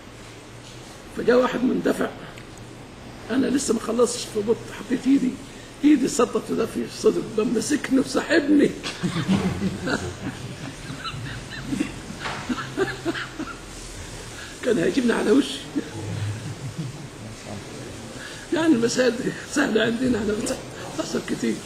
[SPEAKER 1] فجاء واحد مندفع انا لسه ما خلصتش فقلت حطيت ايدي ايدي سطت ده في الصدر لما مسكني وسحبني كان هيجيبني على وشي يعني المسائل دي سهلة عندنا احنا بتح- بتحصل كتير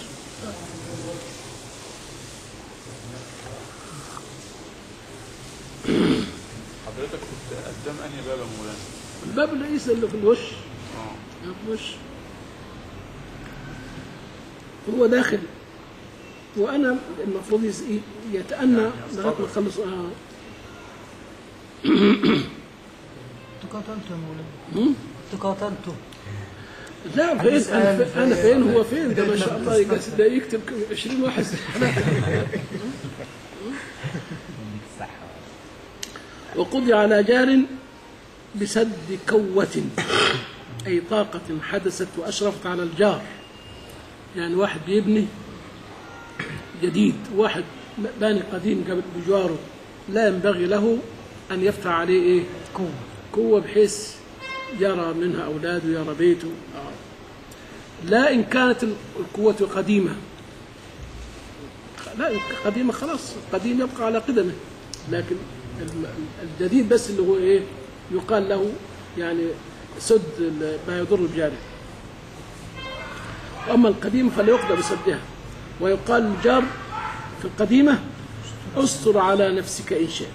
[SPEAKER 6] حضرتك كنت قدام انهي باب يا مولانا؟
[SPEAKER 1] الباب الرئيسي اللي في الوش
[SPEAKER 6] اه
[SPEAKER 1] اللي في الوش هو داخل وانا المفروض يس- يتأنى لغايه ما يخلص آه.
[SPEAKER 2] تقاتلته يا مولانا تقاتلته
[SPEAKER 1] لا فين
[SPEAKER 2] هتسأل
[SPEAKER 1] انا
[SPEAKER 2] في-
[SPEAKER 1] فين, أنا فين هو فين ده ما شاء الله يجلس- ده يكتب 20 واحد وقضي على جار بسد كوة أي طاقة حدثت وأشرفت على الجار يعني واحد بيبني جديد واحد باني قديم قبل بجواره لا ينبغي له أن يفتح عليه إيه
[SPEAKER 2] قوة
[SPEAKER 1] قوة بحيث يرى منها أولاده يرى بيته آه. لا إن كانت القوة قديمة لا إن قديمة خلاص القديم يبقى على قدمه لكن الم- الجديد بس اللي هو إيه يقال له يعني سد ال- ما يضر بجاره وأما القديم فلا يقضى بسدها ويقال الجار في القديمة استر على نفسك إن شئت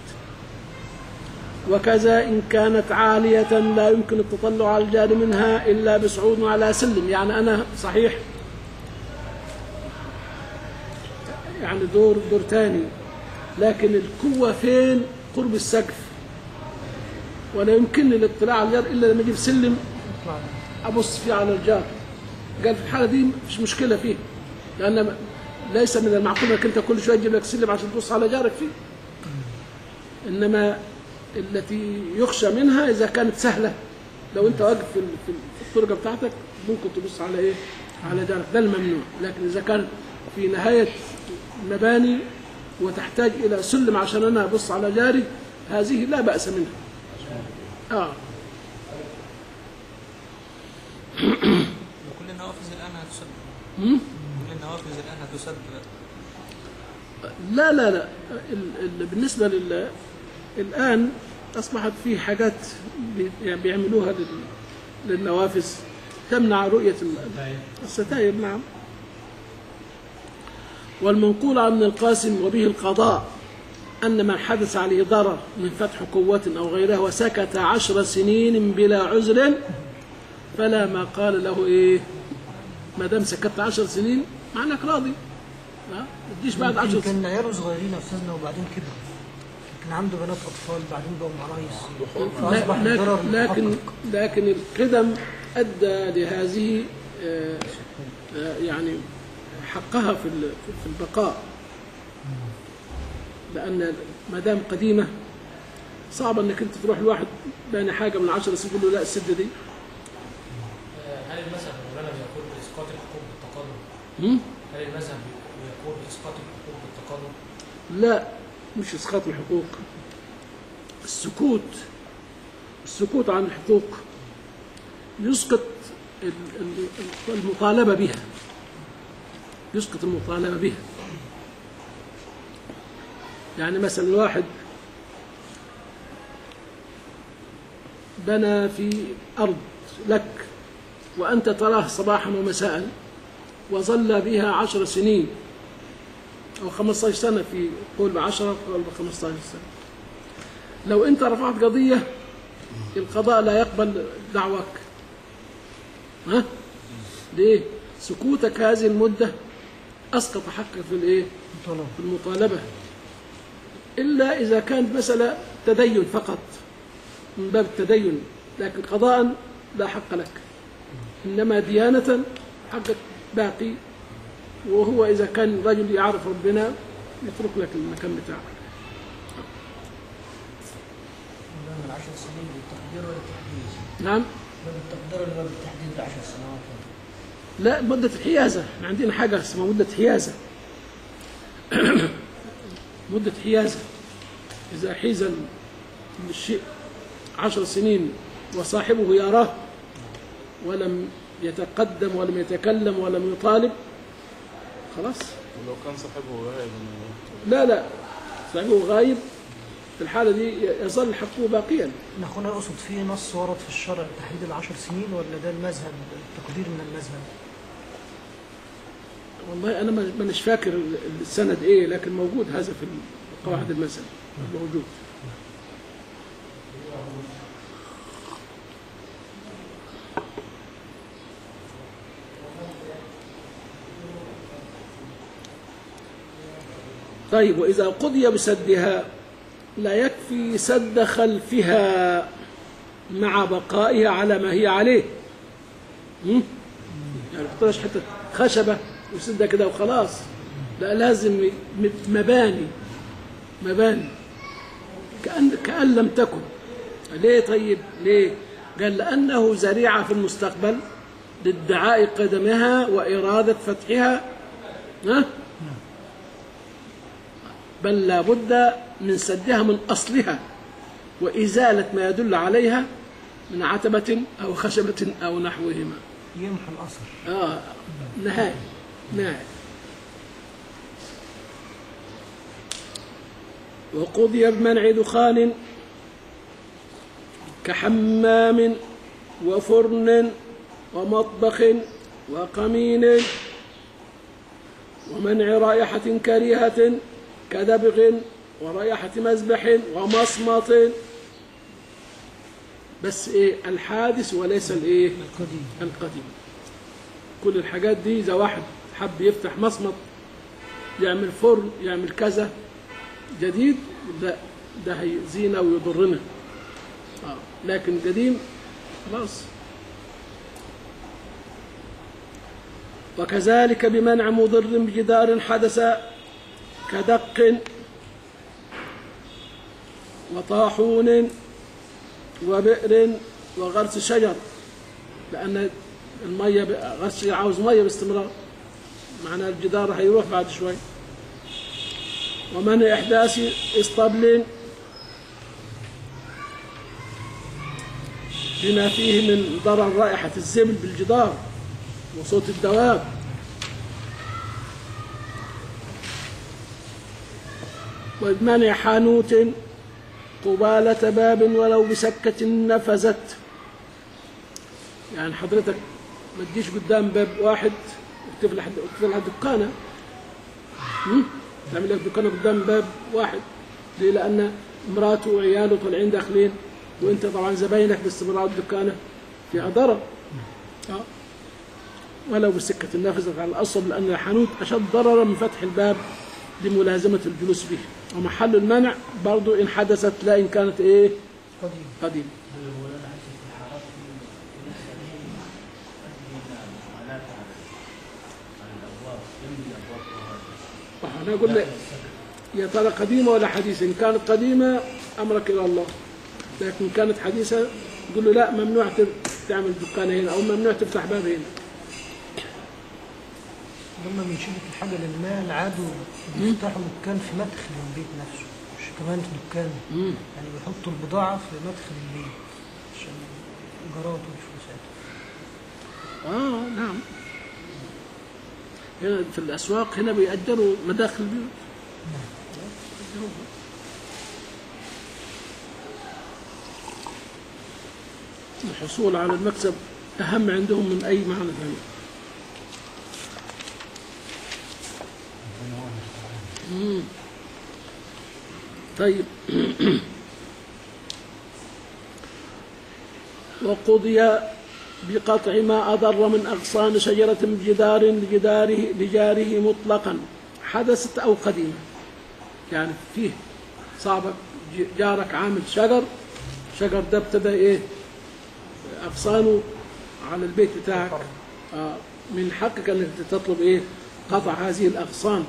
[SPEAKER 1] وكذا إن كانت عالية لا يمكن التطلع على الجار منها إلا بصعود على سلم يعني أنا صحيح يعني دور دور تاني لكن القوة فين قرب السقف ولا يمكنني الاطلاع على الجار إلا لما أجيب سلم أبص فيه على الجار قال في الحالة دي مش مشكلة فيه لأن ليس من المعقول أنك أنت كل شوية تجيب لك سلم عشان تبص على جارك فيه إنما التي يخشى منها إذا كانت سهلة لو أنت واقف في في الطرقة بتاعتك ممكن تبص على إيه؟ على جارك ده الممنوع لكن إذا كان في نهاية مباني وتحتاج إلى سلم عشان أنا أبص على جاري هذه لا بأس منها آه
[SPEAKER 3] وكل النوافذ الآن هتسد كل النوافذ الآن هتسد
[SPEAKER 1] لا لا لا ال ال بالنسبة لل الآن أصبحت في حاجات بي- يعني بيعملوها لل للنوافذ تمنع رؤية ال- الستائر نعم والمنقول عن ابن القاسم وبه القضاء أن من حدث عليه ضرر من فتح قوة أو غيرها وسكت عشر سنين بلا عذر فلا ما قال له إيه ما دام سكت عشر سنين معناك راضي ها؟ ما تجيش بعد عشر سنين
[SPEAKER 2] كان عياله صغيرين يا استاذنا وبعدين كبر كان عنده بنات اطفال بعدين بقوا عرايس فاصبح
[SPEAKER 1] لا-
[SPEAKER 2] الضرر
[SPEAKER 1] لكن لكن
[SPEAKER 2] محقق.
[SPEAKER 1] لكن القدم ادى لهذه آه، آه، يعني حقها في ال- في البقاء لان ما دام قديمه صعب انك انت تروح لواحد بين حاجه من عشر سنين تقول له لا السد دي
[SPEAKER 5] هل المذهب مولانا بيقول باسقاط الحقوق بالتقادم؟
[SPEAKER 1] هم؟
[SPEAKER 5] هل المذهب بيقول باسقاط الحقوق بالتقادم؟
[SPEAKER 1] لا مش اسقاط الحقوق السكوت السكوت عن الحقوق يسقط ال- ال- المطالبه بها يسقط المطالبه بها يعني مثلا واحد بنى في ارض لك وانت تراه صباحا ومساء وظل بها عشر سنين أو 15 سنة في قول ب 10 قول ب 15 سنة لو أنت رفعت قضية القضاء لا يقبل دعواك ها؟ ليه؟ سكوتك هذه المدة أسقط حقك في الإيه؟
[SPEAKER 2] طلب
[SPEAKER 1] في المطالبة إلا إذا كانت مسألة تدين فقط من باب التدين لكن قضاء لا حق لك إنما ديانة حقك باقي وهو إذا كان رجل يعرف ربنا يترك لك المكان بتاعك
[SPEAKER 2] مولانا العشر سنين بالتقدير ولا بالتحديد؟
[SPEAKER 1] نعم
[SPEAKER 2] لا بالتقدير ولا بالتحديد العشر سنوات
[SPEAKER 1] لا مدة الحيازة احنا عندنا حاجة اسمها مدة حيازة مدة حيازة إذا حيز ال- الشيء عشر سنين وصاحبه يراه ولم يتقدم ولم يتكلم ولم يطالب خلاص
[SPEAKER 6] ولو كان صاحبه غائب
[SPEAKER 1] لا لا صاحبه غايب في الحالة دي يظل حقه باقيا
[SPEAKER 2] إن أخونا يقصد فيه نص ورد في الشرع تحديد العشر سنين ولا ده المذهب التقدير من المذهب؟
[SPEAKER 1] والله أنا ما- مانيش فاكر السند إيه لكن موجود هذا في قواعد المذهب موجود طيب وإذا قضي بسدها لا يكفي سد خلفها مع بقائها على ما هي عليه م? يعني تحطلش حتة خشبة وسدها كده وخلاص لا لازم م- مباني مباني كأن, كأن لم تكن ليه طيب ليه قال لأنه ذريعة في المستقبل لادعاء قدمها وإرادة فتحها ها؟ بل لا بد من سدها من أصلها وإزالة ما يدل عليها من عتبة أو خشبة أو نحوهما
[SPEAKER 2] يمحى الأثر
[SPEAKER 1] آه نهاية نهاية وقضي بمنع دخان كحمام وفرن ومطبخ وقمين ومنع رائحة كريهة كدبغ ورائحة مذبح ومصمط بس ايه الحادث وليس الايه
[SPEAKER 2] القديم
[SPEAKER 1] القديم كل الحاجات دي إذا واحد حب يفتح مصمت يعمل فرن يعمل كذا جديد ده ده هيزينا ويضرنا آه. لكن قديم خلاص وكذلك بمنع مضر بجدار حدث كدق وطاحون وبئر وغرس شجر لأن المية ب- غرس الشجر عاوز مية باستمرار معناه الجدار هيروح بعد شوي ومنع إحداث اسطبل بما فيه من ضرر رائحة الزبل بالجدار وصوت الدواب ومنع حانوت قبالة باب ولو بسكة نفذت يعني حضرتك ما تجيش قدام باب واحد وتفتح تفتح دكانة م? تعمل لك دكانة قدام باب واحد ليه لأن مراته وعياله طالعين داخلين وانت طبعا زباينك باستمرار الدكانة فيها ضرر آه. ولو بسكة نفذت على الأصل لأن الحانوت أشد ضررا من فتح الباب لملازمة الجلوس به ومحل المنع برضو إن حدثت لا إن كانت إيه
[SPEAKER 2] قديم
[SPEAKER 1] قديم احنا قلنا يا ترى قديمة ولا حديثة إن كانت قديمة أمرك إلى الله لكن كانت حديثة تقول له لا ممنوع ت- تعمل دكان هنا أو ممنوع تفتح باب هنا
[SPEAKER 2] لما بنشيل الحاجة للمال عادوا بيفتحوا دكان في مدخل البيت نفسه مش كمان في دكان يعني بيحطوا البضاعة في مدخل البيت عشان الإيجارات والفلوسات
[SPEAKER 1] آه نعم هنا في الأسواق هنا بيأجروا مداخل البيوت الحصول على المكسب أهم عندهم من أي معنى ثاني مم. طيب وقضي بقطع ما أضر من أغصان شجرة بجدار لجداره لجاره مطلقا حدثت أو قديمة يعني فيه صاحبك ج- جارك عامل شجر شجر ده ابتدى إيه أغصانه على البيت بتاعك آه من حقك أنك تطلب إيه قطع هذه الأغصان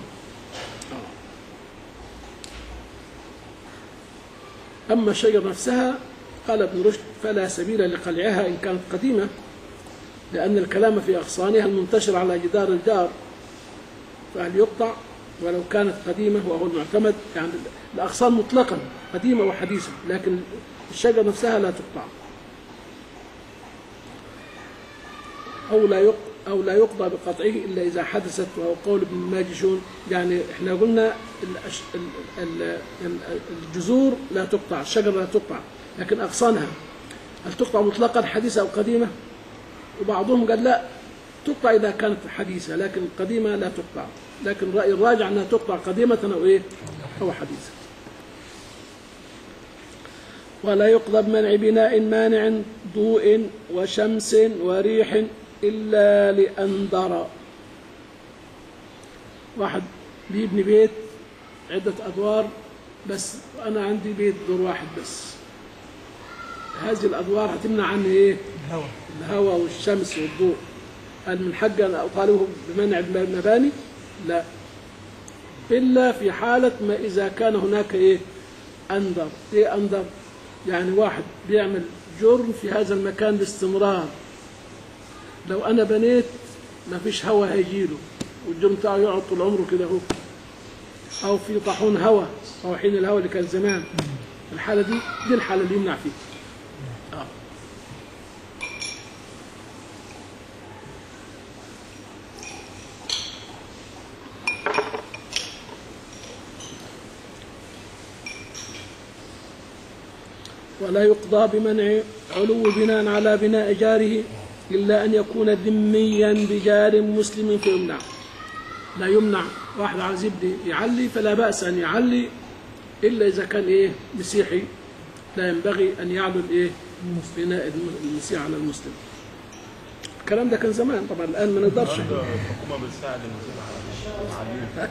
[SPEAKER 1] آه. أما الشجر نفسها قال ابن رشد فلا سبيل لقلعها إن كانت قديمة لأن الكلام في أغصانها المنتشر على جدار الجار فهل يقطع ولو كانت قديمة وهو المعتمد يعني الأغصان مطلقا قديمة وحديثة لكن الشجرة نفسها لا تقطع أو لا يق أو لا يقضى بقطعه إلا إذا حدثت وهو قول ابن الماجشون يعني إحنا قلنا الأش- ال- ال- ال- الجذور لا تقطع الشجرة لا تقطع لكن أغصانها هل تقطع مطلقا حديثة أو قديمة وبعضهم قال لا تقطع إذا كانت حديثة لكن قديمة لا تقطع لكن الرأي الراجع أنها تقطع قديمة أو إيه أو حديثة ولا يقضى بمنع بناء مانع ضوء وشمس وريح إلا لأنذر واحد بيبني بيت عدة أدوار بس أنا عندي بيت دور واحد بس هذه الأدوار هتمنع عني إيه؟
[SPEAKER 2] الهواء
[SPEAKER 1] الهواء والشمس والضوء هل من حق أن أطالبه بمنع المباني؟ لا إلا في حالة ما إذا كان هناك إيه؟ أنذر إيه أنذر؟ يعني واحد بيعمل جرم في هذا المكان باستمرار لو أنا بنيت ما فيش هواء هيجيله والجرم بتاعه يقعد طول عمره كده أهو أو في طاحون هواء أو حين الهواء اللي كان زمان الحالة دي دي الحالة اللي يمنع فيها آه. ولا يقضى بمنع علو بناء على بناء جاره إلا أن يكون ذميا بجار مسلم فيمنع لا يمنع واحد عايز يبني يعلي فلا بأس أن يعلي إلا إذا كان إيه مسيحي لا ينبغي أن يعلو الإيه بناء المسيح على المسلم الكلام ده كان زمان طبعا الآن ما نقدرش
[SPEAKER 6] الحكومه بتساعد المسلمين على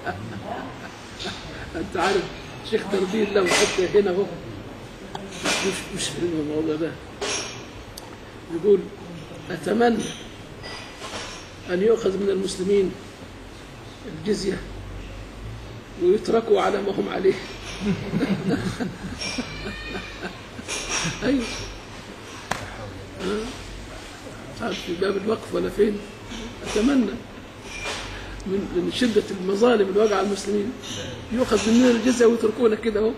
[SPEAKER 1] انت عارف شيخ تربيل لو حتى هنا هو مش مش في الموضوع ده يقول اتمنى ان يؤخذ من المسلمين الجزيه ويتركوا على ما هم عليه ايوه آه. عارف في باب الوقف ولا فين اتمنى من من شدة المظالم اللي وقع على المسلمين يؤخذ مننا الجزية ويتركونا كده اهو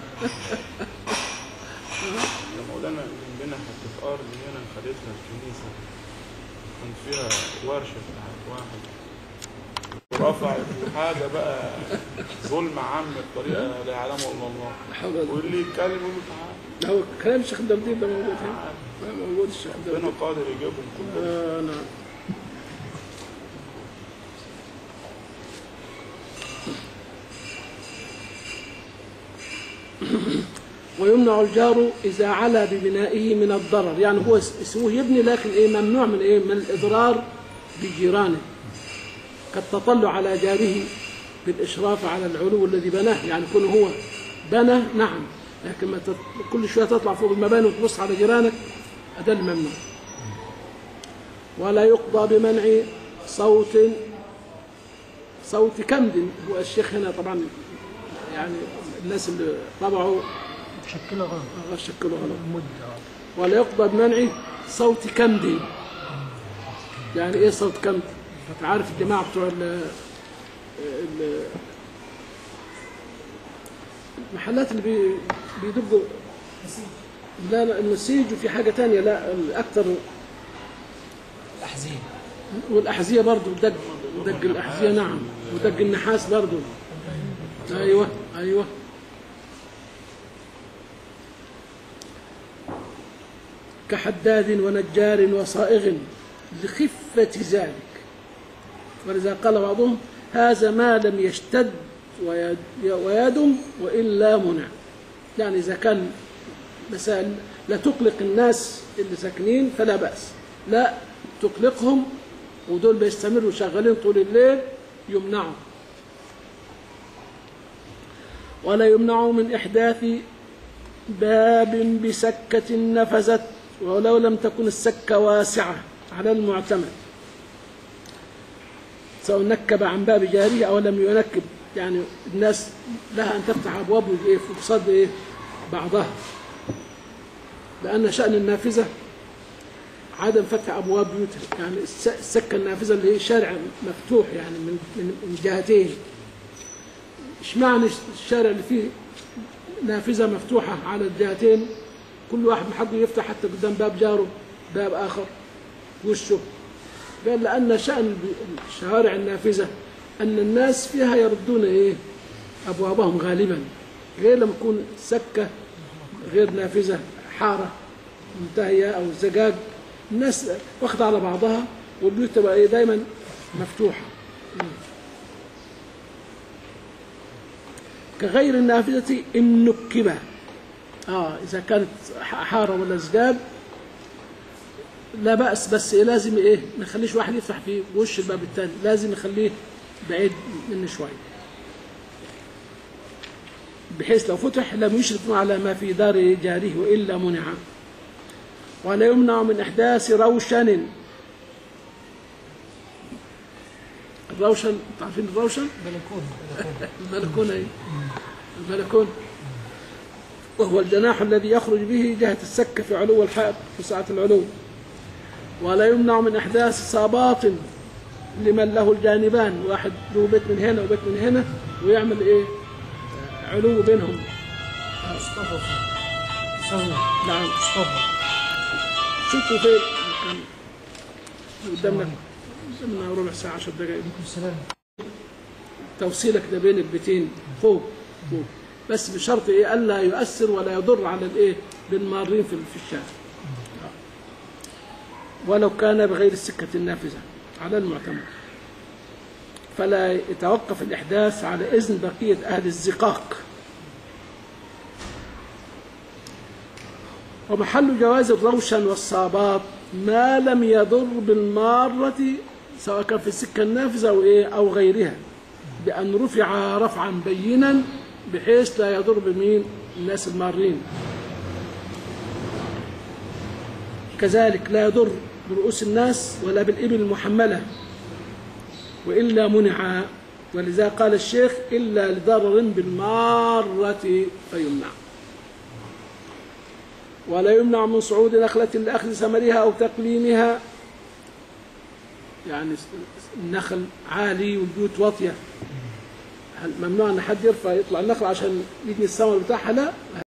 [SPEAKER 6] يا مولانا جنبنا حتة أرض هنا خدتها الكنيسة كان فيها ورشة بتاعت واحد رفع حاجة بقى ظلم عام بطريقة لا يعلمه إلا الله
[SPEAKER 1] لا حول ولا قوة.
[SPEAKER 6] واللي يتكلم يقول له تعالى
[SPEAKER 1] هو كلام الشيخ دردير ده موجود هنا ما موجود الشيخ
[SPEAKER 6] ربنا
[SPEAKER 1] دردير
[SPEAKER 6] قادر يجيبهم كلهم
[SPEAKER 1] آه نعم ويمنع الجار إذا علا ببنائه من الضرر يعني هو اسمه يبني لكن إيه ممنوع من إيه من الإضرار بجيرانه كالتطلع على جاره بالإشراف على العلو الذي بناه يعني كونه هو بنى نعم لكن ما تط... كل شوية تطلع فوق المباني وتبص على جيرانك هذا الممنوع ولا يقضى بمنع صوت صوت كمد هو الشيخ هنا طبعا يعني الناس اللي طبعوا
[SPEAKER 2] شكلها غلط
[SPEAKER 1] شكلوا غلط
[SPEAKER 2] مدة
[SPEAKER 1] ولا يقضى بمنع صوت كمد يعني ايه صوت كمد انت عارف الجماعه بتوع ال ال- المحلات اللي بي- بيدقوا لا لا النسيج وفي حاجه تانية لا الاكثر
[SPEAKER 3] الأحزين
[SPEAKER 1] والاحذيه برضه دق دق الاحذيه نعم ودق النحاس برضه ايوه ايوه كحداد ونجار وصائغ لخفة ذلك ولذا قال بعضهم هذا ما لم يشتد ويد- ويدم وإلا منع يعني إذا كان مثلا لا تقلق الناس اللي ساكنين فلا بأس لا تقلقهم ودول بيستمروا شغالين طول الليل يمنعوا ولا يمنع من إحداث باب بسكة نفذت ولو لم تكن السكة واسعة على المعتمد سواء نكب عن باب جارية أو لم ينكب يعني الناس لها أن تفتح أبواب إيه في قصاد إيه بعضها لأن شأن النافذة عدم فتح أبواب بيوتها يعني الس- السكة النافذة اللي هي شارع مفتوح يعني من من من جهتين اشمعنى الشارع اللي فيه نافذة مفتوحة على الجهتين كل واحد من حقه يفتح حتى قدام باب جاره باب آخر وشه قال لأن شأن الشوارع النافذة أن الناس فيها يردون إيه أبوابهم غالبا غير لما تكون سكة غير نافذة حارة منتهية أو زجاج الناس واخدة على بعضها والبيوت تبقى إيه دايما مفتوحة كغير النافذة إن نكبة آه إذا كانت حارة ولا زجاج لا بأس بس إيه لازم إيه ما نخليش واحد يفتح في وش الباب الثاني لازم نخليه بعيد منه شوية بحيث لو فتح لم يشرف على ما في دار جاره وإلا منع ولا يمنع من إحداث روشن الروشن تعرفين الروشن؟
[SPEAKER 2] بلكونه بلكونه
[SPEAKER 1] البلكونة إيه؟ البلكون وهو الجناح الذي يخرج به جهة السكة في علو الحائط في ساعة العلو ولا يمنع من إحداث صابات لمن له الجانبان واحد له بيت من هنا وبيت من هنا ويعمل إيه علو بينهم
[SPEAKER 2] مصطفى سوي
[SPEAKER 1] نعم
[SPEAKER 2] مصطفى
[SPEAKER 1] شوفوا فين كان قدامنا قدامنا ربع ساعة 10 دقائق
[SPEAKER 2] عليكم السلام
[SPEAKER 1] توصيلك ده بين البيتين فوق فوق بس بشرط ايه الا يؤثر ولا يضر على الايه بالمارين في في الشارع ولو كان بغير السكة النافذة على المعتمد فلا يتوقف الإحداث على إذن بقية أهل الزقاق ومحل جواز الروشن والصابات ما لم يضر بالمارة سواء كان في السكة النافذة أو, إيه أو غيرها بأن رفع رفعا بينا بحيث لا يضر بمين الناس المارين كذلك لا يضر برؤوس الناس ولا بالإبل المحملة وإلا منع ولذا قال الشيخ إلا لضرر بالمارة فيمنع ولا يمنع من صعود نخلة لأخذ ثمرها أو تقليمها يعني النخل عالي والبيوت واطية هل ممنوع أن حد يرفع يطلع النخل عشان يجني الثمر بتاعها لا